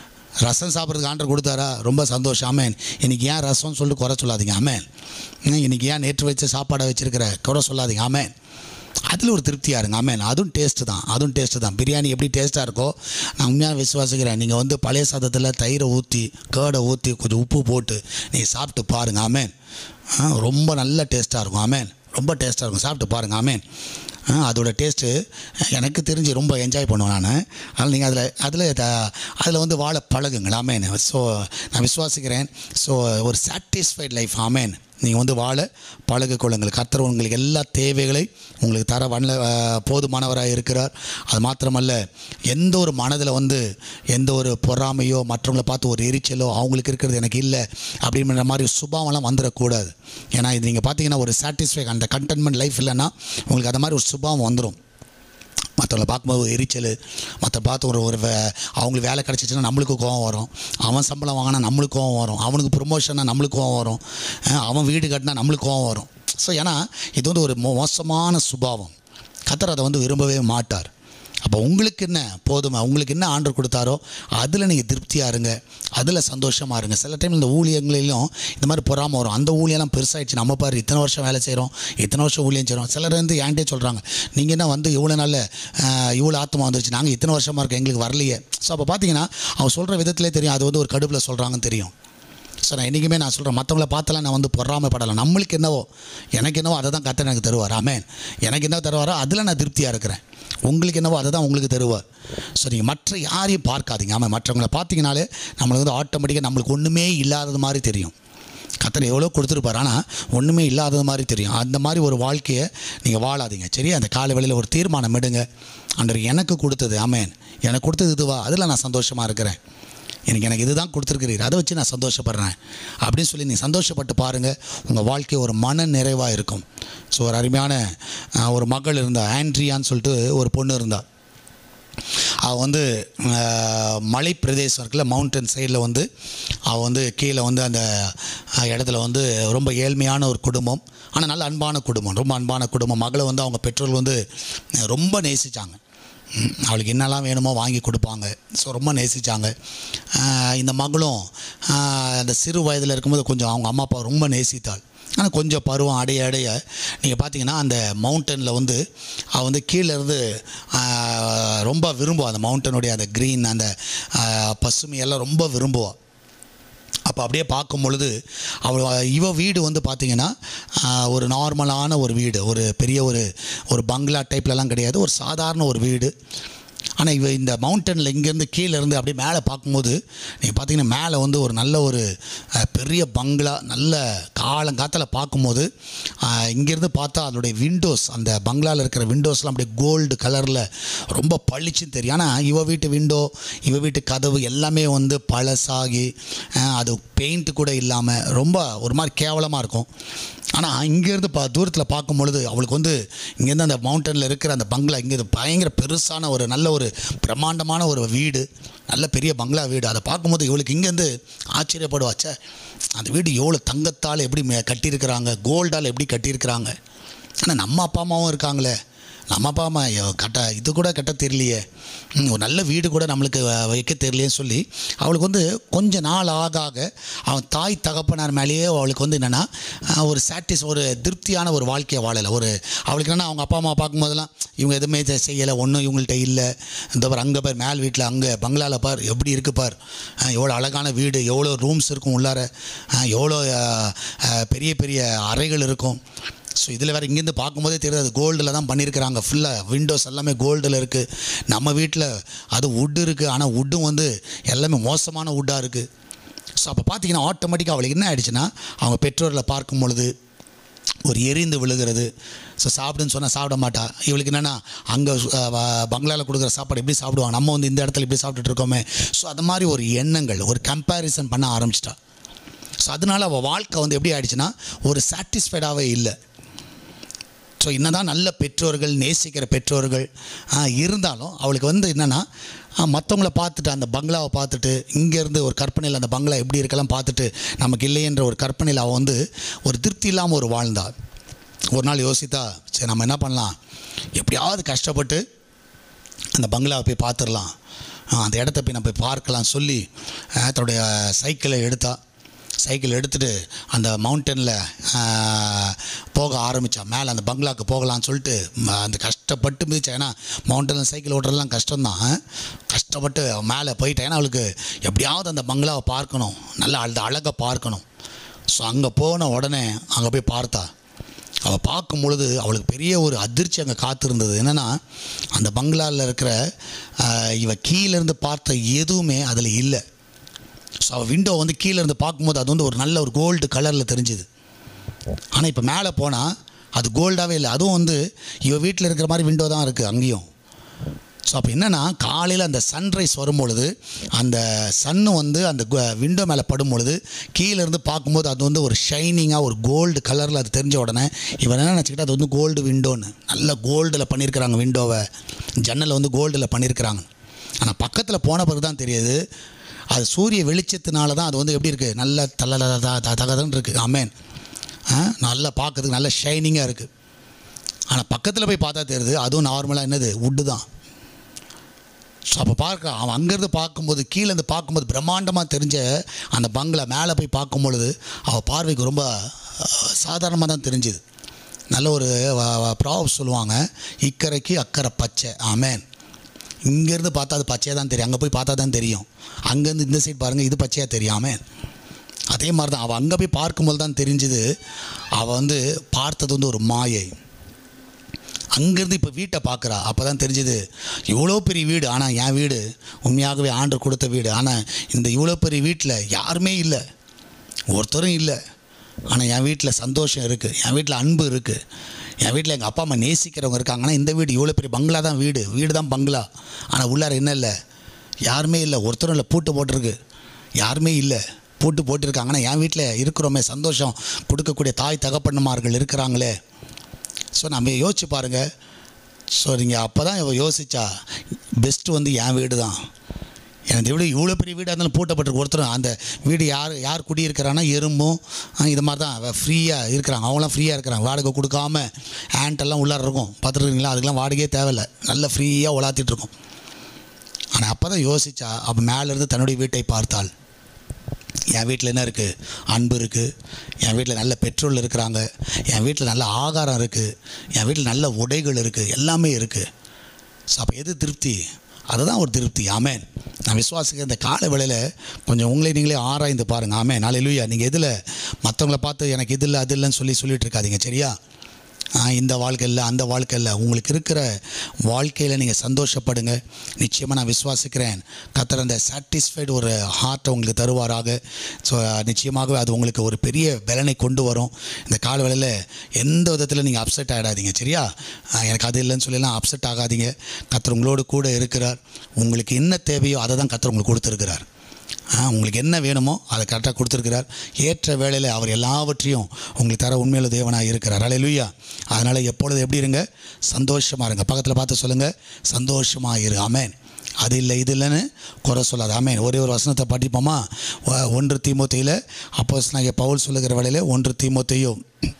ரசம் சாப்பிட்றதுக்கு ஆர்டர் கொடுத்தாரா ரொம்ப சந்தோஷம் ஆமேன் இன்றைக்கி ஏன் ரசம்னு சொல்லிட்டு குறை சொல்லாதீங்க ஆமேன் ம், இன்னைக்கு ஏன் நேற்று வச்ச சாப்பாடை வச்சிருக்கிற குறை சொல்லாதீங்க ஆமேன் அதில் ஒரு திருப்தியாக இருங்க ஆமேன் அதுவும் டேஸ்ட்டு தான் அதுவும் டேஸ்ட்டு தான் பிரியாணி எப்படி டேஸ்ட்டாக இருக்கோ நான் உண்மையாக விசுவாசிக்கிறேன் நீங்கள் வந்து பழைய சாதத்தில் தயிரை ஊற்றி கேடை ஊற்றி கொஞ்சம் உப்பு போட்டு நீங்கள் சாப்பிட்டு பாருங்கள் ஆமேன் ஆ, ரொம்ப நல்ல டேஸ்ட்டாக இருக்கும் ஆமேன் ரொம்ப டேஸ்ட்டாக இருக்கும் சாப்பிட்டு பாருங்கள் ஆமேன் ஆ, அதோட டேஸ்ட்டு எனக்கு தெரிஞ்சு ரொம்ப என்ஜாய் பண்ணுவேன் நான் அதனால் நீங்கள் அதில் அதில் அதில் வந்து வாழ பழகுங்கள் ஆமேன் ஸோ நான் விசுவாசிக்கிறேன் ஸோ ஒரு சாட்டிஸ்ஃபைட் லைஃப் ஆமேன் நீங்கள் வந்து வாழ பழகு கொள்ளுங்கள் கர்த்தர் உங்களுக்கு எல்லா தேவைகளை உங்களுக்கு தர வல்ல போதுமானவராக இருக்கிறார் அது மாத்திரமல்ல எந்த ஒரு மனதில் வந்து எந்த ஒரு பொறாமையோ மற்றவங்களை பார்த்து ஒரு எரிச்சலோ அவங்களுக்கு இருக்கிறது எனக்கு இல்லை அப்படின்ற மாதிரி சுபாவம்லாம் வந்துடக்கூடாது ஏன்னா இது நீங்கள் பார்த்தீங்கன்னா ஒரு சாட்டிஸ்ஃபை அந்த கண்டென்ட்மெண்ட் லைஃப் இல்லைன்னா உங்களுக்கு அந்த மாதிரி ஒரு சுபாவம் வந்துடும் மற்றவங்களை பார்க்கும்போது ஒரு எரிச்சல் மற்ற பார்த்து ஒரு ஒரு வே- அவங்களுக்கு வேலை கிடச்சிச்சின்னா நம்மளுக்கு கோவம் வரும் அவன் சம்பளம் வாங்கினா நம்மளுக்கு கோவம் வரும் அவனுக்கு ப்ரொமோஷன்னா நம்மளுக்கு கோவம் வரும் அஹ் அவன் வீடு கட்டினா நம்மளுக்கு கோவம் வரும் ஸோ ஏன்னா இது வந்து ஒரு மோ- மோசமான சுபாவம் கத்தர் அதை வந்து விரும்பவே மாட்டார் அப்போ உங்களுக்கு என்ன போதுமா உங்களுக்கு என்ன ஆர்டர் கொடுத்தாரோ அதில் நீங்கள் திருப்தியாக இருங்க அதில் சந்தோஷமாக இருங்க சில டைம் இந்த ஊழியங்களிலும் இந்த மாதிரி பொறாமல் வரும் அந்த ஊழியெல்லாம் பெருசாகிடுச்சு நம்ம பாரு இத்தனை வருஷம் வேலை செய்கிறோம் இத்தனை வருஷம் ஊழியம் செய்கிறோம் சிலர் வந்து என்கிட்டே சொல்கிறாங்க நீங்கள் என்ன வந்து இவ்வளோ நல்ல இவ்வளோ ஆத்மா வந்துருச்சு நாங்கள் இத்தனை வருஷமாக இருக்கோம் எங்களுக்கு வரலையே ஸோ அப்போ பார்த்தீங்கன்னா அவங்க சொல்கிற விதத்திலே தெரியும் அது வந்து ஒரு கடுப்பில் சொல்கிறாங்கன்னு தெரியும் ஸோ நான் என்றைக்குமே நான் சொல்கிறேன் மற்றவங்கள பார்த்தலாம் நான் வந்து பொறாமைப்படலாம் நம்மளுக்கு என்னவோ எனக்கு என்னவோ அதை தான் கத்த எனக்கு தருவார் ஆமேன் எனக்கு என்ன தருவாரோ அதில் நான் திருப்தியாக இருக்கிறேன் உங்களுக்கு என்னவோ அதை தான் உங்களுக்கு தருவார் ஸோ நீங்கள் மற்ற யாரையும் பார்க்காதீங்க ஆமாம் மற்றவங்கள பார்த்தீங்கனாலே நம்மளுக்கு வந்து ஆட்டோமேட்டிக்காக நம்மளுக்கு ஒன்றுமே இல்லாதது மாதிரி தெரியும் கத்தர் எவ்வளோ கொடுத்துருப்பார் ஆனால் ஒன்றுமே இல்லாதது மாதிரி தெரியும் அந்த மாதிரி ஒரு வாழ்க்கையை நீங்கள் வாழாதீங்க சரி அந்த காலை வேளையில் ஒரு தீர்மானம் எடுங்க அன்றர் எனக்கு கொடுத்தது ஆமேன் எனக்கு கொடுத்தது இதுவா அதில் நான் சந்தோஷமாக இருக்கிறேன் எனக்கு எனக்கு இதுதான் கொடுத்துருக்கிறீர் அதை வச்சு நான் சந்தோஷப்படுறேன் அப்படின்னு சொல்லி நீ சந்தோஷப்பட்டு பாருங்கள் உங்கள் வாழ்க்கை ஒரு மன நிறைவாக இருக்கும் ஸோ ஒரு அருமையான அஹ், ஒரு மகள் இருந்தா ஆண்ட்ரியான்னு சொல்லிட்டு ஒரு பொண்ணு இருந்தா அவள் வந்து அஹ், மலை பிரதேசம் இருக்குல்ல மவுண்டன் சைடில் வந்து அவள் வந்து கீழே வந்து அந்த அஹ், இடத்துல வந்து ரொம்ப ஏழ்மையான ஒரு குடும்பம் ஆனால் நல்ல அன்பான குடும்பம் ரொம்ப அன்பான குடும்பம் மகளை வந்து அவங்க பெற்றோர்கள் வந்து அஹ், ரொம்ப நேசித்தாங்க ம், அவளுக்கு என்னெல்லாம் வேணுமோ வாங்கி கொடுப்பாங்க ஸோ ரொம்ப நேசித்தாங்க இந்த மகளும் ஆஹ், அந்த சிறு வயதில் இருக்கும்போது கொஞ்சம் அவங்க அம்மா அப்பா ரொம்ப நேசித்தாள் ஆனால் கொஞ்சம் பருவம் அடைய அடைய நீங்கள் பார்த்தீங்கன்னா அந்த மவுண்டனில் வந்து அவள் வந்து கீழே இருந்து ஆஹ், ரொம்ப விரும்புவாள் அந்த மவுண்டனுடைய அந்த க்ரீன் அந்த ஆஹ், பசுமையெல்லாம் ரொம்ப விரும்புவாள் அப்போ அப்படியே பார்க்கும் பொழுது அவள் இவ வீடு வந்து பார்த்திங்கன்னா ஆஹ், ஒரு நார்மலான ஒரு வீடு ஒரு பெரிய ஒரு ஒரு பங்களா டைப்லலாம் கிடையாது ஒரு சாதாரண ஒரு வீடு ஆனால் இவ இந்த மவுண்டனில் இங்கேருந்து கீழே இருந்து அப்படியே மேலே பார்க்கும்போது நீங்கள் பார்த்தீங்கன்னா மேலே வந்து ஒரு நல்ல ஒரு அஹ், பெரிய பங்களா நல்ல காலங்காத்தில் பார்க்கும்போது அஹ், இங்கேருந்து பார்த்தா அதோடைய விண்டோஸ் அந்த பங்களாவில் இருக்கிற விண்டோஸ்லாம் அப்படியே கோல்டு கலரில் ரொம்ப பளிச்சுன்னு தெரியும் ஆனால் இவ வீட்டு விண்டோ இவ வீட்டு கதவு எல்லாமே வந்து பழசாகி அஹ், அது பெயிண்ட் கூட இல்லாமல் ரொம்ப ஒரு மாதிரி கேவலமாக இருக்கும் ஆனால் இங்கேருந்து பா தூரத்தில் பார்க்கும் பொழுது அவளுக்கு வந்து இங்கேருந்து அந்த மவுண்டனில் இருக்கிற அந்த பங்களா இங்கே பயங்கர பெருசான ஒரு நல்ல ஒரு பிரம்மாண்டமான ஒரு வீடு நல்ல பெரிய பங்களா வீடு அதை பார்க்கும்போது இவளுக்கு இங்கேருந்து ஆச்சரியப்படுவாச்சே அந்த வீடு எவ்வளோ தங்கத்தால் எப்படி மே- கட்டியிருக்கிறாங்க கோல்டால் எப்படி கட்டியிருக்கிறாங்க ஆனால் நம்ம அப்பா அம்மாவும் இருக்காங்களே நம்ம அப்பா அம்மா ஐயோ, கட்ட இது கூட கட்ட தெரியலையே ம், ஒரு நல்ல வீடு கூட நம்மளுக்கு வ- வைக்க தெரியலையேன்னு சொல்லி அவளுக்கு வந்து கொஞ்ச நாள் ஆக ஆக அவன் தாய் தகப்பனார் மேலேயே அவளுக்கு வந்து என்னென்னா ஒரு சாட்டிஸ் ஒரு திருப்தியான ஒரு வாழ்க்கையை வாழலை ஒரு அவளுக்கு என்னென்னா அவங்க அப்பா அம்மா பார்க்கும்போதெல்லாம் இவங்க எதுவுமே செ- செய்யலை ஒன்றும் இவங்கள்ட்ட இல்லை இந்த பார் அங்கே பார் மேல் வீட்டில் அங்கே பங்களாவில் பார் எப்படி இருக்கு பார் அஹ், எவ்வளோ அழகான வீடு எவ்வளோ ரூம்ஸ் இருக்கும் உள்ளார அஹ், எவ்வளோ அஹ், அஹ், பெரிய பெரிய அறைகள் இருக்கும் ஸோ இதில் வேறு இங்கேருந்து பார்க்கும்போதே தெரியாது கோல்டில் தான் பண்ணியிருக்கிறாங்க ஃபுல்லாக விண்டோஸ் எல்லாமே கோல்டில் இருக்குது நம்ம வீட்டில் அது வுட் இருக்குது ஆனால் வுட்டும் வந்து எல்லாமே மோசமான வுட்டாக இருக்குது ஸோ அப்போ பார்த்தீங்கன்னா ஆட்டோமேட்டிக்காக அவளுக்கு என்ன ஆயிடுச்சுன்னா அவங்க பெற்றோரில் பார்க்கும் பொழுது ஒரு எரிந்து விழுகிறது ஸோ சாப்பிடுன்னு சொன்னால் சாப்பிட மாட்டா இவளுக்கு என்னென்னா அங்கே பங்களாவில் கொடுக்குற சாப்பாடு எப்படி சாப்பிடுவாங்க நம்ம வந்து இந்த இடத்துல இப்படி சாப்பிட்டுட்டு இருக்கோமே ஸோ அது மாதிரி ஒரு எண்ணங்கள் ஒரு கம்பேரிசன் பண்ண ஆரம்பிச்சிட்டா ஸோ அதனால அவள் வாழ்க்கை வந்து எப்படி ஆயிடுச்சுன்னா ஒரு சாட்டிஸ்ஃபைடாகவே இல்லை ஸோ என்னதான் நல்ல பெற்றோர்கள் நேசிக்கிற பெற்றோர்கள் ஆ, இருந்தாலும் அவளுக்கு வந்து என்னென்னா மற்றவங்கள பார்த்துட்டு அந்த பங்களாவை பார்த்துட்டு இங்கேருந்து ஒரு கற்பனையில் அந்த பங்களா எப்படி இருக்கலாம் பார்த்துட்டு நமக்கு இல்லையென்ற ஒரு கற்பனையில் அவள் வந்து ஒரு திருப்தி இல்லாமல் ஒரு வாழ்ந்தாள் ஒரு நாள் யோசித்தா சரி நம்ம என்ன பண்ணலாம் எப்படியாவது கஷ்டப்பட்டு அந்த பங்களாவை போய் பார்த்துடலாம் ஆ, அந்த இடத்த போய் நம்ம போய் பார்க்கலாம் சொல்லி ஆ, தன்னுடைய சைக்கிளை எடுத்தா சைக்கிள் எடுத்துகிட்டு அந்த மவுண்டனில் போக ஆரம்பித்தா மேலே அந்த பங்களாவுக்கு போகலான்னு சொல்லிட்டு ம, அந்த கஷ்டப்பட்டு மிதிச்சா ஏன்னா மவுண்டனில் சைக்கிள் ஓட்டுறதுலாம் கஷ்டம்தான் கஷ்டப்பட்டு மேலே போயிட்டேன் ஏன்னா அவளுக்கு எப்படியாவது அந்த பங்களாவை பார்க்கணும் நல்லா அந்த அழகை பார்க்கணும் ஸோ அங்கே போன உடனே அங்கே போய் பார்த்தா அவள் பார்க்கும் பொழுது அவளுக்கு பெரிய ஒரு அதிர்ச்சி அங்கே காத்திருந்தது என்னென்னா அந்த பங்களாவில் இருக்கிற ஆஹ், இவ கீழேருந்து பார்த்த எதுவுமே அதில் இல்லை ஸோ அவள் விண்டோ வந்து கீழே இருந்து பார்க்கும்போது அது வந்து ஒரு நல்ல ஒரு கோல்டு கலரில் தெரிஞ்சுது ஆனால் இப்போ மேலே போனால் அது கோல்டாகவே இல்லை அதுவும் வந்து இவ வீட்டில் இருக்கிற மாதிரி விண்டோ தான் இருக்குது அங்கேயும் ஸோ அப்போ என்னென்னா காலையில் அந்த சன்ரைஸ் வரும்பொழுது அந்த சன்னு வந்து அந்த விண்டோ மேலே படும் பொழுது கீழேருந்து பார்க்கும்போது அது வந்து ஒரு ஷைனிங்காக ஒரு கோல்டு கலரில் அது தெரிஞ்ச உடனே இவன் என்ன நினச்சிக்கிட்டு அது வந்து கோல்டு விண்டோன்னு நல்ல கோல்டில் பண்ணியிருக்கிறாங்க விண்டோவை ஜன்னலை வந்து கோல்டில் பண்ணியிருக்கிறாங்க ஆனால் பக்கத்தில் போன பிறகு தான் தெரியுது அது சூரிய வெளிச்சத்தினால தான் அது வந்து எப்படி இருக்குது நல்ல தல தகதன்னு இருக்குது அமேன் நல்லா பார்க்கறதுக்கு நல்ல ஷைனிங்காக இருக்குது ஆனால் பக்கத்தில் போய் பார்த்தா தெரியுது அதுவும் நார்மலாக என்னது வுட்டு தான் ஸோ அப்போ பார்க்க அவன் அங்கேருந்து பார்க்கும்போது கீழேருந்து பார்க்கும்போது பிரம்மாண்டமாக தெரிஞ்ச அந்த பங்களா மேலே போய் பார்க்கும் பொழுது அவள் பார்வைக்கு ரொம்ப சாதாரணமாக தான் தெரிஞ்சுது நல்ல ஒரு ப்ராப் சொல்லுவாங்க இக்கரைக்கு அக்கறை பச்சை ஆமேன் இங்கேருந்து பார்த்தா அது பச்சையாக தான் தெரியும் அங்கே போய் பார்த்தா தான் தெரியும் அங்கேருந்து இந்த சைடு பாருங்கள் இது பச்சையாக தெரியும் ஆமேன் அதே மாதிரி தான் அவள் அங்கே போய் பார்க்கும்போது தான் தெரிஞ்சுது அவள் வந்து பார்த்தது வந்து ஒரு மாயை அங்கேருந்து இப்போ வீட்டை பார்க்குறா அப்போ தான் தெரிஞ்சுது இவ்வளோ பெரிய வீடு ஆனால் என் வீடு உண்மையாகவே ஆண்டு கொடுத்த வீடு ஆனால் இந்த இவ்வளோ பெரிய வீட்டில் யாருமே இல்லை ஒருத்தரும் இல்லை ஆனால் என் வீட்டில் சந்தோஷம் இருக்குது என் வீட்டில் அன்பு இருக்குது என் வீட்டில் எங்கள் அப்பா அம்மா நேசிக்கிறவங்க இருக்காங்க ஆனால் இந்த வீடு இவ்வளோ பெரிய பங்களா தான் வீடு வீடு தான் பங்களா ஆனால் உள்ளார என்ன இல்லை யாருமே இல்லை ஒருத்தரும் இல்லை பூட்டு போட்டிருக்கு யாருமே இல்லை பூட்டு போட்டிருக்காங்க ஆனால் என் வீட்டில் இருக்கிறோமே சந்தோஷம் கொடுக்கக்கூடிய தாய் தகப்பன்மார்கள் இருக்கிறாங்களே ஸோ நம்ம யோசிச்சு பாருங்கள் ஸோ நீங்கள் அப்போ தான் யோசிச்சா பெஸ்ட்டு வந்து என் வீடு தான் எனக்கு வீடு இவ்வளோ பெரிய வீடாக இருந்தாலும் பூட்டப்பட்டிருக்கு ஒருத்தரும் அந்த வீடு யார் யார் குடியிருக்கிறான்னா எறும்பும் ஆ, இது மாதிரி தான் ஃப்ரீயாக இருக்கிறாங்க அவங்களாம் ஃப்ரீயாக இருக்கிறாங்க வாடகை கொடுக்காம ஆண்ட் எல்லாம் உள்ளார இருக்கும் பார்த்துருக்கீங்களா அதுக்கெல்லாம் வாடகையே தேவையில்லை நல்ல ஃப்ரீயாக உலாத்திட்டு இருக்கும் ஆனால் அப்போ தான் யோசிச்சா அப்போ மேலேருந்து தன்னுடைய வீட்டை பார்த்தாள் என் வீட்டில் என்ன இருக்குது அன்பு இருக்குது என் வீட்டில் நல்ல பெட்ரோல் இருக்கிறாங்க என் வீட்டில் நல்ல ஆகாரம் இருக்குது என் வீட்டில் நல்ல உடைகள் இருக்குது எல்லாமே இருக்குது ஸோ அப்போ எது திருப்தி அதுதான் ஒரு திருப்தி ஆமேன் நான் விசுவாசிக்கிற இந்த கால வேளையில் கொஞ்சம் உங்களை நீங்களே ஆராய்ந்து பாருங்கள் ஆமேன் நாளை லூயா நீங்கள் எதில் மற்றவங்கள பார்த்து எனக்கு இது இல்லை அது இல்லைன்னு சொல்லி சொல்லிட்டு இருக்காதீங்க சரியா ஆ, இந்த வாழ்க்கை இல்லை அந்த வாழ்க்கை இல்லை உங்களுக்கு இருக்கிற வாழ்க்கையில் நீங்கள் சந்தோஷப்படுங்க நிச்சயமாக நான் விசுவாசிக்கிறேன் கத்தர் அந்த சாட்டிஸ்ஃபைடு ஒரு ஹார்ட்டை உங்களுக்கு தருவாராக ஸோ நிச்சயமாகவே அது உங்களுக்கு ஒரு பெரிய பலனை கொண்டு வரும் இந்த காலவேளையில் எந்த விதத்தில் நீங்கள் அப்செட் ஆகிடாதீங்க சரியா ஆ, எனக்கு அது இல்லைன்னு சொல்லலாம் அப்செட் ஆகாதீங்க கத்தர் உங்களோடு கூட இருக்கிறார் உங்களுக்கு என்ன தேவையோ அதை தான் கத்தர் உங்களுக்கு கொடுத்துருக்கிறார் ஆ, உங்களுக்கு என்ன வேணுமோ அதை கரெக்டாக கொடுத்துருக்கிறார் ஏற்ற வேளையில் அவர் எல்லாவற்றையும் உங்களுக்கு தர உண்மையில தேவனாக இருக்கிறார் அலையிலுயா அதனால் எப்பொழுது எப்படி இருங்க சந்தோஷமாக இருங்க பக்கத்தில் பார்த்து சொல்லுங்கள் சந்தோஷமாக இரு ஆமேன் அது இல்லை இது இல்லைன்னு குறை சொல்லாது ஆமேன் ஒரே ஒரு வசனத்தை படிப்போமா ஒ- ஒன்று தீமோத்தையில் அப்போ நான் பவுல் சொல்லுகிற வேளையில் ஒன்று தீமோத்தையும்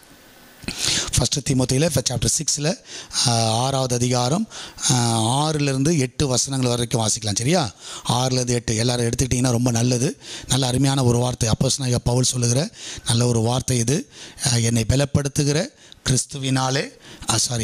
ஃபஸ்ட்டு தீமோத்தையில் சாப்டர் சிக்ஸில் ஆறாவது அதிகாரம் ஆஹ், ஆறிலிருந்து எட்டு வசனங்கள் வரைக்கும் வாசிக்கலாம் சரியா ஆறுலேருந்து எட்டு எல்லாரும் எடுத்துக்கிட்டிங்கன்னா ரொம்ப நல்லது நல்ல அருமையான ஒரு வார்த்தை அப்போஸ் நான் பவுல் சொல்லுகிற நல்ல ஒரு வார்த்தை இது ஆஹ், என்னை பலப்படுத்துகிற கிறிஸ்துவினாலே சாரி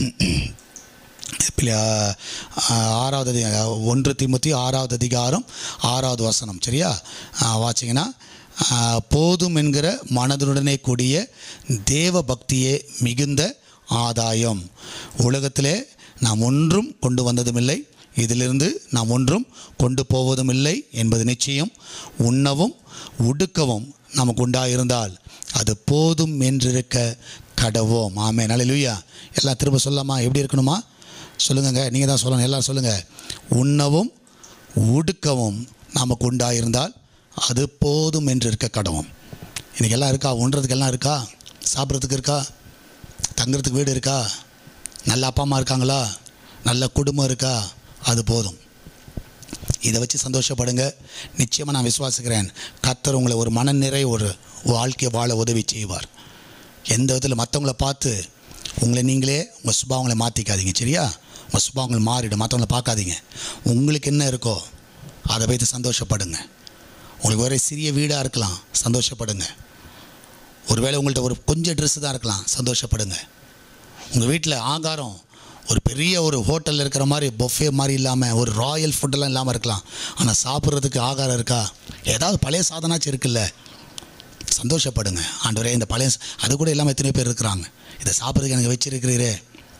பிள்ளை, ஆஹ், ஆறாவது அதி- ஒன்று தீமுத்தி ஆறாவது அதிகாரம் ஆறாவது வசனம் சரியா ஆஹ், வாசிங்கன்னா ஆஹ், போதும் என்கிற மனதுடனே கூடிய தேவ பக்தியே மிகுந்த ஆதாயம் உலகத்திலே நாம் ஒன்றும் கொண்டு வந்ததுமில்லை இதிலிருந்து நாம் ஒன்றும் கொண்டு போவதும் இல்லை என்பது நிச்சயம் உண்ணவும் உடுக்கவும் நமக்கு உண்டாயிருந்தால் அது போதும் என்றிருக்க கடவோம் ஆமே நல்ல எல்லாம் திரும்ப சொல்லாமா எப்படி இருக்கணுமா சொல்லுங்கங்க நீங்கள் தான் சொல்லணும் எல்லாரும் சொல்லுங்கள் உண்ணவும் உடுக்கவும் நமக்கு உண்டாயிருந்தால் அது போதும் என்று இருக்க கடவும் இன்றைக்கி எல்லாம் இருக்கா உண்றதுக்கு எல்லாம் இருக்கா சாப்பிட்றதுக்கு இருக்கா தங்குறதுக்கு வீடு இருக்கா நல்ல அப்பா அம்மா இருக்காங்களா நல்ல குடும்பம் இருக்கா அது போதும் இதை வச்சு சந்தோஷப்படுங்க நிச்சயமாக நான் விசுவாசிக்கிறேன் கர்த்தர் உங்களை ஒரு மனநிறை ஒரு வாழ்க்கையை வாழ உதவி செய்வார் எந்த விதத்தில் மற்றவங்கள பார்த்து உங்களை நீங்களே உங்கள் சுபாவங்களை மாற்றிக்காதீங்க சரியா உங்கள் சுபாவங்கள் மாறிடும் மற்றவங்கள பார்க்காதீங்க உங்களுக்கு என்ன இருக்கோ அதை வைத்து சந்தோஷப்படுங்க உங்களுக்கு ஒரே சிறிய வீடாக இருக்கலாம் சந்தோஷப்படுங்க ஒருவேளை உங்கள்கிட்ட ஒரு கொஞ்சம் ட்ரெஸ்ஸு தான் இருக்கலாம் சந்தோஷப்படுங்க உங்கள் வீட்டில் ஆகாரம் ஒரு பெரிய ஒரு ஹோட்டலில் இருக்கிற மாதிரி பொஃபே மாதிரி இல்லாமல் ஒரு ராயல் ஃபுட்டெல்லாம் இல்லாமல் இருக்கலாம் ஆனால் சாப்பிட்றதுக்கு ஆகாரம் இருக்கா ஏதாவது பழைய சாதனாச்சும் இருக்குல்ல சந்தோஷப்படுங்க ஆண்டவரே இந்த பழைய ச- அது கூட இல்லாமல் எத்தனை பேர் இருக்கிறாங்க இதை சாப்பிட்றதுக்கு எனக்கு வச்சிருக்கிறீரே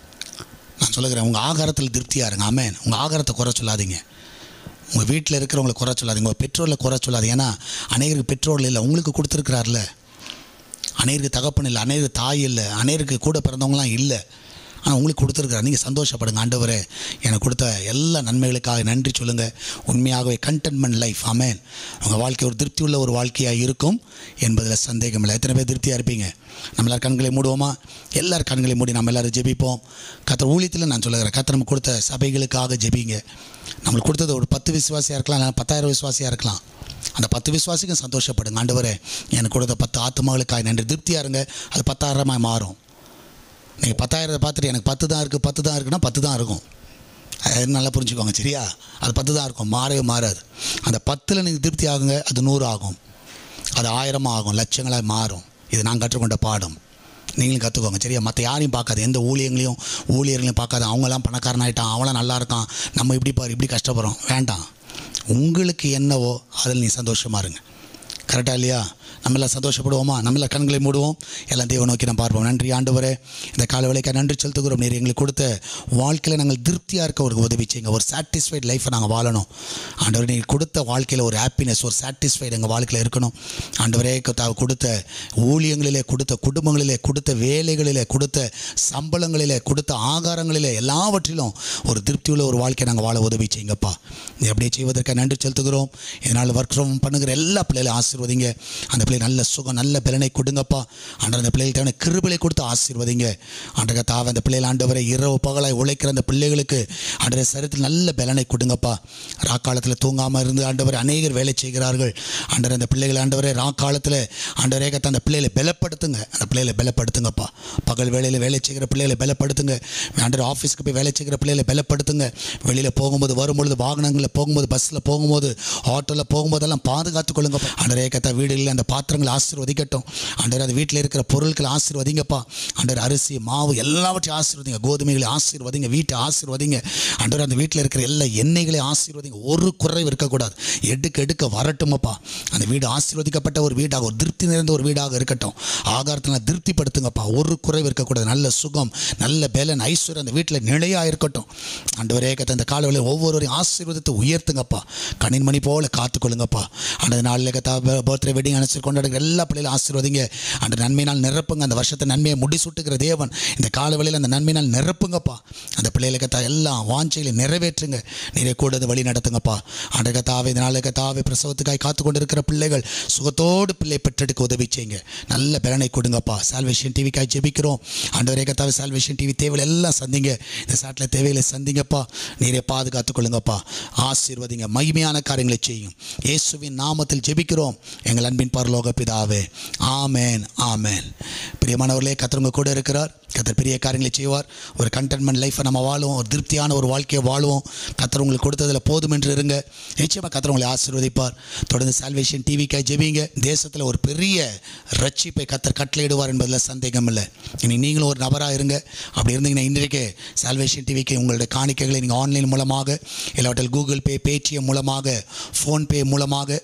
நான் சொல்லுகிறேன் உங்கள் ஆகாரத்தில் திருப்தியாக இருங்க ஆமென் உங்கள் ஆகாரத்தை குறை சொல்லாதீங்க உங்கள் வீட்டில் இருக்கிறவங்களை குறை சொல்லாதீங்க உங்கள் பெற்றோரில் குறை சொல்லாதீங்க ஏன்னா அநேகருக்கு பெற்றோர்கள் இல்லை உங்களுக்கு கொடுத்துருக்கிறார்ல அநேகருக்கு தகப்பன் இல்லை அநேகருக்கு தாய் இல்லை அநேகருக்கு கூட பிறந்தவங்களாம் இல்லை ஆனால் உங்களுக்கு கொடுத்துருக்குறாரு நீங்கள் சந்தோஷப்படுங்க ஆண்டவரே எனக்கு கொடுத்த எல்லா நன்மைகளுக்காக நன்றி சொல்லுங்கள் உண்மையாகவே கண்டென்ட்மெண்ட் லைஃப் ஆமேன் உங்கள் வாழ்க்கை ஒரு திருப்தி உள்ள ஒரு வாழ்க்கையாக இருக்கும் என்பதில் சந்தேகம் இல்லை எத்தனை பேர் திருப்தியாக இருப்பீங்க நம்ம எல்லாரும் கண்களை மூடுவோமா எல்லார் கண்களை மூடி நம்ம எல்லாரும் ஜெபிப்போம் கத்தர் ஊழியத்தில் நான் சொல்லுகிறேன் கத்தர் நம்ம கொடுத்த சபைகளுக்காக ஜெபிங்க நம்மளுக்கு கொடுத்தது ஒரு பத்து விசுவாசியாக இருக்கலாம் இல்லை பத்தாயிரம் விசுவாசியாக இருக்கலாம் அந்த பத்து விசுவாசிக்கும் சந்தோஷப்படுங்க ஆண்டவரே எனக்கு கொடுத்த பத்து ஆத்மாக்களுக்காக நன்றி திருப்தியாக இருங்க அது பத்தாயிரமாக மாறும் நீங்கள் பத்தாயிரத்தை பார்த்துட்டு எனக்கு பத்து தான் இருக்குது பத்து தான் இருக்குன்னா பத்து தான் இருக்கும் அது நல்லா புரிஞ்சுக்கோங்க சரியா அது பத்து தான் இருக்கும் மாறவே மாறாது அந்த பத்தில் நீங்கள் திருப்தி ஆகுங்க அது நூறு ஆகும் அது ஆயிரமாக ஆகும் லட்சங்களாக மாறும் இது நான் கற்றுக்கொண்ட பாடம் நீங்களும் கற்றுக்கோங்க சரியா மற்ற யாரையும் பார்க்காது எந்த ஊழியங்களையும் ஊழியர்களையும் பார்க்காது அவங்களாம் பணக்காரனாயிட்டான் அவங்களாம் நல்லா இருக்கான் நம்ம இப்படி பாரு இப்படி கஷ்டப்படுறோம் வேண்டாம் உங்களுக்கு என்னவோ அதில் நீ சந்தோஷமாக இருங்க கரெக்டாக இல்லையா நம்ம எல்லாம் சந்தோஷப்படுவோமா நம்ம எல்லாம் கண்களை மூடுவோம் எல்லாம் தேவ நோக்கி நம்ம பார்ப்போம் நன்றி ஆண்டவரே இந்த கால வேலைக்கு நன்றி செலுத்துகிறோம் நீர் எங்களுக்கு கொடுத்த வாழ்க்கையில் நாங்கள் திருப்தியாக இருக்க ஒரு உதவி செய்யுங்க ஒரு சாட்டிஸ்ஃபைட் லைஃப்பை நாங்கள் வாழணும் ஆண்டவரே நீங்கள் கொடுத்த வாழ்க்கையில் ஒரு ஹாப்பினஸ் ஒரு சாட்டிஸ்ஃபைடு எங்கள் வாழ்க்கையில் இருக்கணும் ஆண்டவரே கர்த்தாவே கொடுத்த ஊழியங்களிலே கொடுத்த குடும்பங்களிலே கொடுத்த வேலைகளிலே கொடுத்த சம்பளங்களிலே கொடுத்த ஆகாரங்களிலே எல்லாவற்றிலும் ஒரு திருப்தியுள்ள ஒரு வாழ்க்கையை நாங்கள் வாழ உதவி செய்யுங்கப்பா நீ அப்படியே செய்வதற்கு நன்றி செலுத்துகிறோம் இதனால் ஒர்க் ஃப்ரம் பண்ணுகிற எல்லா பிள்ளைகளையும் ஆசீர்வதிங்க அந்த பிள்ளை நல்ல சுகம் நல்ல பலனை கொடுங்கப்பா ஆண்டவர் அந்த பிள்ளைகளுக்கு தேவையான கிருபலை கொடுத்து ஆசீர்வதிங்க ஆண்டக தாவ அந்த பிள்ளைகள் ஆண்டவரை இரவு பகலாய் உழைக்கிற அந்த பிள்ளைகளுக்கு ஆண்டவரை சரித்தில் நல்ல பலனை கொடுங்கப்பா ராக்காலத்தில் தூங்காமல் இருந்து ஆண்டவர் அநேகர் வேலை செய்கிறார்கள் ஆண்டவர் அந்த பிள்ளைகள் ஆண்டவரே ராக்காலத்தில் ஆண்டவரே கத்த அந்த பிள்ளைகளை பலப்படுத்துங்க அந்த பிள்ளைகளை பலப்படுத்துங்கப்பா பகல் வேலையில் வேலை செய்கிற பிள்ளைகளை பலப்படுத்துங்க ஆண்டவர் ஆஃபீஸ்க்கு போய் வேலை செய்கிற பிள்ளைகளை பலப்படுத்துங்க வெளியில் போகும்போது வரும்பொழுது வாகனங்களில் போகும்போது பஸ்ஸில் போகும்போது ஆட்டோவில் போகும்போதெல்லாம் பாதுகாத்து கொள்ளுங்க ஆண்டரே கத்த வீடுகளில் அந்த பாத்திரங்களை ஆசீர்வதிக்கட்டும் ஆண்டவர் அது வீட்டில் இருக்கிற பொருட்களை ஆசீர்வதிங்கப்பா ஆண்டவர் அரிசி மாவு எல்லாவற்றையும் ஆசீர்வதிங்க கோதுமைகளை ஆசீர்வதிங்க வீட்டை ஆசீர்வதிங்க ஆண்டவர் அந்த வீட்டில் இருக்கிற எல்லா எண்ணெய்களையும் ஆசீர்வதிங்க ஒரு குறைவு இருக்கக்கூடாது எடுக்க எடுக்க வரட்டுமப்பா அந்த வீடு ஆசீர்வதிக்கப்பட்ட ஒரு வீடாக ஒரு திருப்தி நிறைந்த ஒரு வீடாக இருக்கட்டும் ஆகாரத்தில் திருப்திப்படுத்துங்கப்பா ஒரு குறைவு இருக்கக்கூடாது நல்ல சுகம் நல்ல பேலன் ஐஸ்வர்யம் அந்த வீட்டில் நிலையாக இருக்கட்டும் ஆண்டவரே கத்த அந்த காலவெளியில் ஒவ்வொருவரையும் ஆசீர்வதித்து உயர்த்துங்கப்பா கணின் மணி போல காத்துக்கொள்ளுங்கப்பா அந்த நாளில் கத்தா பர்த்டே வெட்டிங் அனுப்பிச்சு கொண்டாடுற எல்லா பிள்ளைகளும் ஆசீர்வதிங்க அந்த நன்மையினால் நிரப்புங்க அந்த வருஷத்தை நன்மையை முடிசூட்டுகிற தேவன் இந்த காலவெளியில் அந்த நன்மையினால் நிரப்புங்கப்பா அந்த பிள்ளைகளுக்கு கத்தா எல்லா வாஞ்சைகளை நிறைவேற்றுங்க நீரை கூட அதை வழி நடத்துங்கப்பா ஆண்டு கத்தாவை இந்த நாளில் கத்தாவை பிரசவத்துக்காய் காத்து கொண்டு இருக்கிற பிள்ளைகள் சுகத்தோடு பிள்ளை பெற்றெடுக்க உதவி செய்யுங்க நல்ல பலனை கொடுங்கப்பா சால்வேஷன் டிவிக்காய் ஜெபிக்கிறோம் ஆண்டவரே கத்தாவை சால்வேஷன் டிவி தேவைகள் எல்லாம் சந்திங்க இந்த சாட்டில் தேவைகளை சந்திங்கப்பா நீரை பாதுகாத்துக் கொள்ளுங்கப்பா ஆசீர்வதிங்க மகிமையான காரியங்களை செய்யும் இயேசுவின் நாமத்தில் ஜெபிக்கிறோம் எங்கள் அன்பின் பரலோக பிதாவே ஆமேன் ஆமேன் பிரியமானவர்களே கத்தருங்க கூட இருக்கிறார் கத்தர் பெரிய காரியங்களை செய்வார் ஒரு கண்டென்மெண்ட் லைஃப்பை நம்ம வாழுவோம் ஒரு திருப்தியான ஒரு வாழ்க்கையை வாழுவோம் கத்தர் உங்களுக்கு கொடுத்ததில் போதும் என்று இருங்க நிச்சயமாக கத்தர் உங்களை ஆசீர்வதிப்பார் தொடர்ந்து சால்வேஷன் டிவிக்காய் ஜெபிங்க தேசத்தில் ஒரு பெரிய ரட்சிப்பை கத்தர் கட்டளையிடுவார் என்பதில் சந்தேகம் இல்லை இனி நீங்களும் ஒரு நபராக இருங்க அப்படி இருந்தீங்கன்னா இன்றைக்கு சால்வேஷன் டிவிக்கு உங்களுடைய காணிக்கைகளை நீங்கள் ஆன்லைன் மூலமாக இல்லாவற்றில் கூகுள் பே பேடிஎம் மூலமாக ஃபோன்பே மூலமாக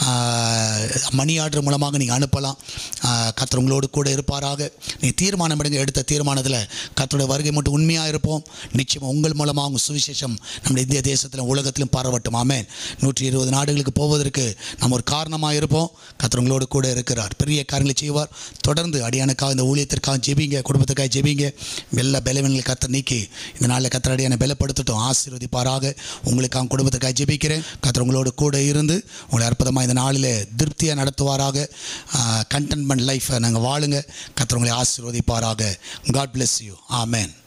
மணி ஆர்டர் மூலமாக நீங்கள் அனுப்பலாம் ஆஹ் கர்த்தர் உங்களோடு கூட இருப்பாராக நீ தீர்மானம் எடுங்க எடுத்த தீர்மானத்தில் கர்த்தருடைய வருகை மட்டும் உண்மையாக இருப்போம் நிச்சயமாக உங்கள் மூலமாக உங்கள் சுவிசேஷம் நம்ம இந்திய தேசத்திலும் உலகத்திலும் பரவட்டும் ஆமென் நூற்றி இருபது நாடுகளுக்கு போவதற்கு நம்ம ஒரு காரணமாக இருப்போம் கர்த்தர் உங்களோடு கூட இருக்கிறார் பெரிய காரியங்களை செய்வார் தொடர்ந்து அடியானுக்காக இந்த ஊழியத்திற்காக ஜெபிங்க குடும்பத்துக்காக ஜெபிங்க வெள்ள பலவீனங்களை கத்தர் நீக்கி இந்த நாளில் கத்தர் அடியான பலப்படுத்தட்டும் ஆசீர்வதிப்பாராக உங்களுக்காக குடும்பத்துக்காக ஜெபிக்கிறேன் கத்தர் உங்களோடு கூட இருந்து உங்களை அற்புதமாக இந்த நாளில் திருப்தியாக நடத்துவாராக கண்டென்ட்மெண்ட் லைஃப்பை நாங்கள் வாழுங்க கத்தர் உங்களை ஆசீர்வதிப்பாராக காட் bless யூ ஆமென்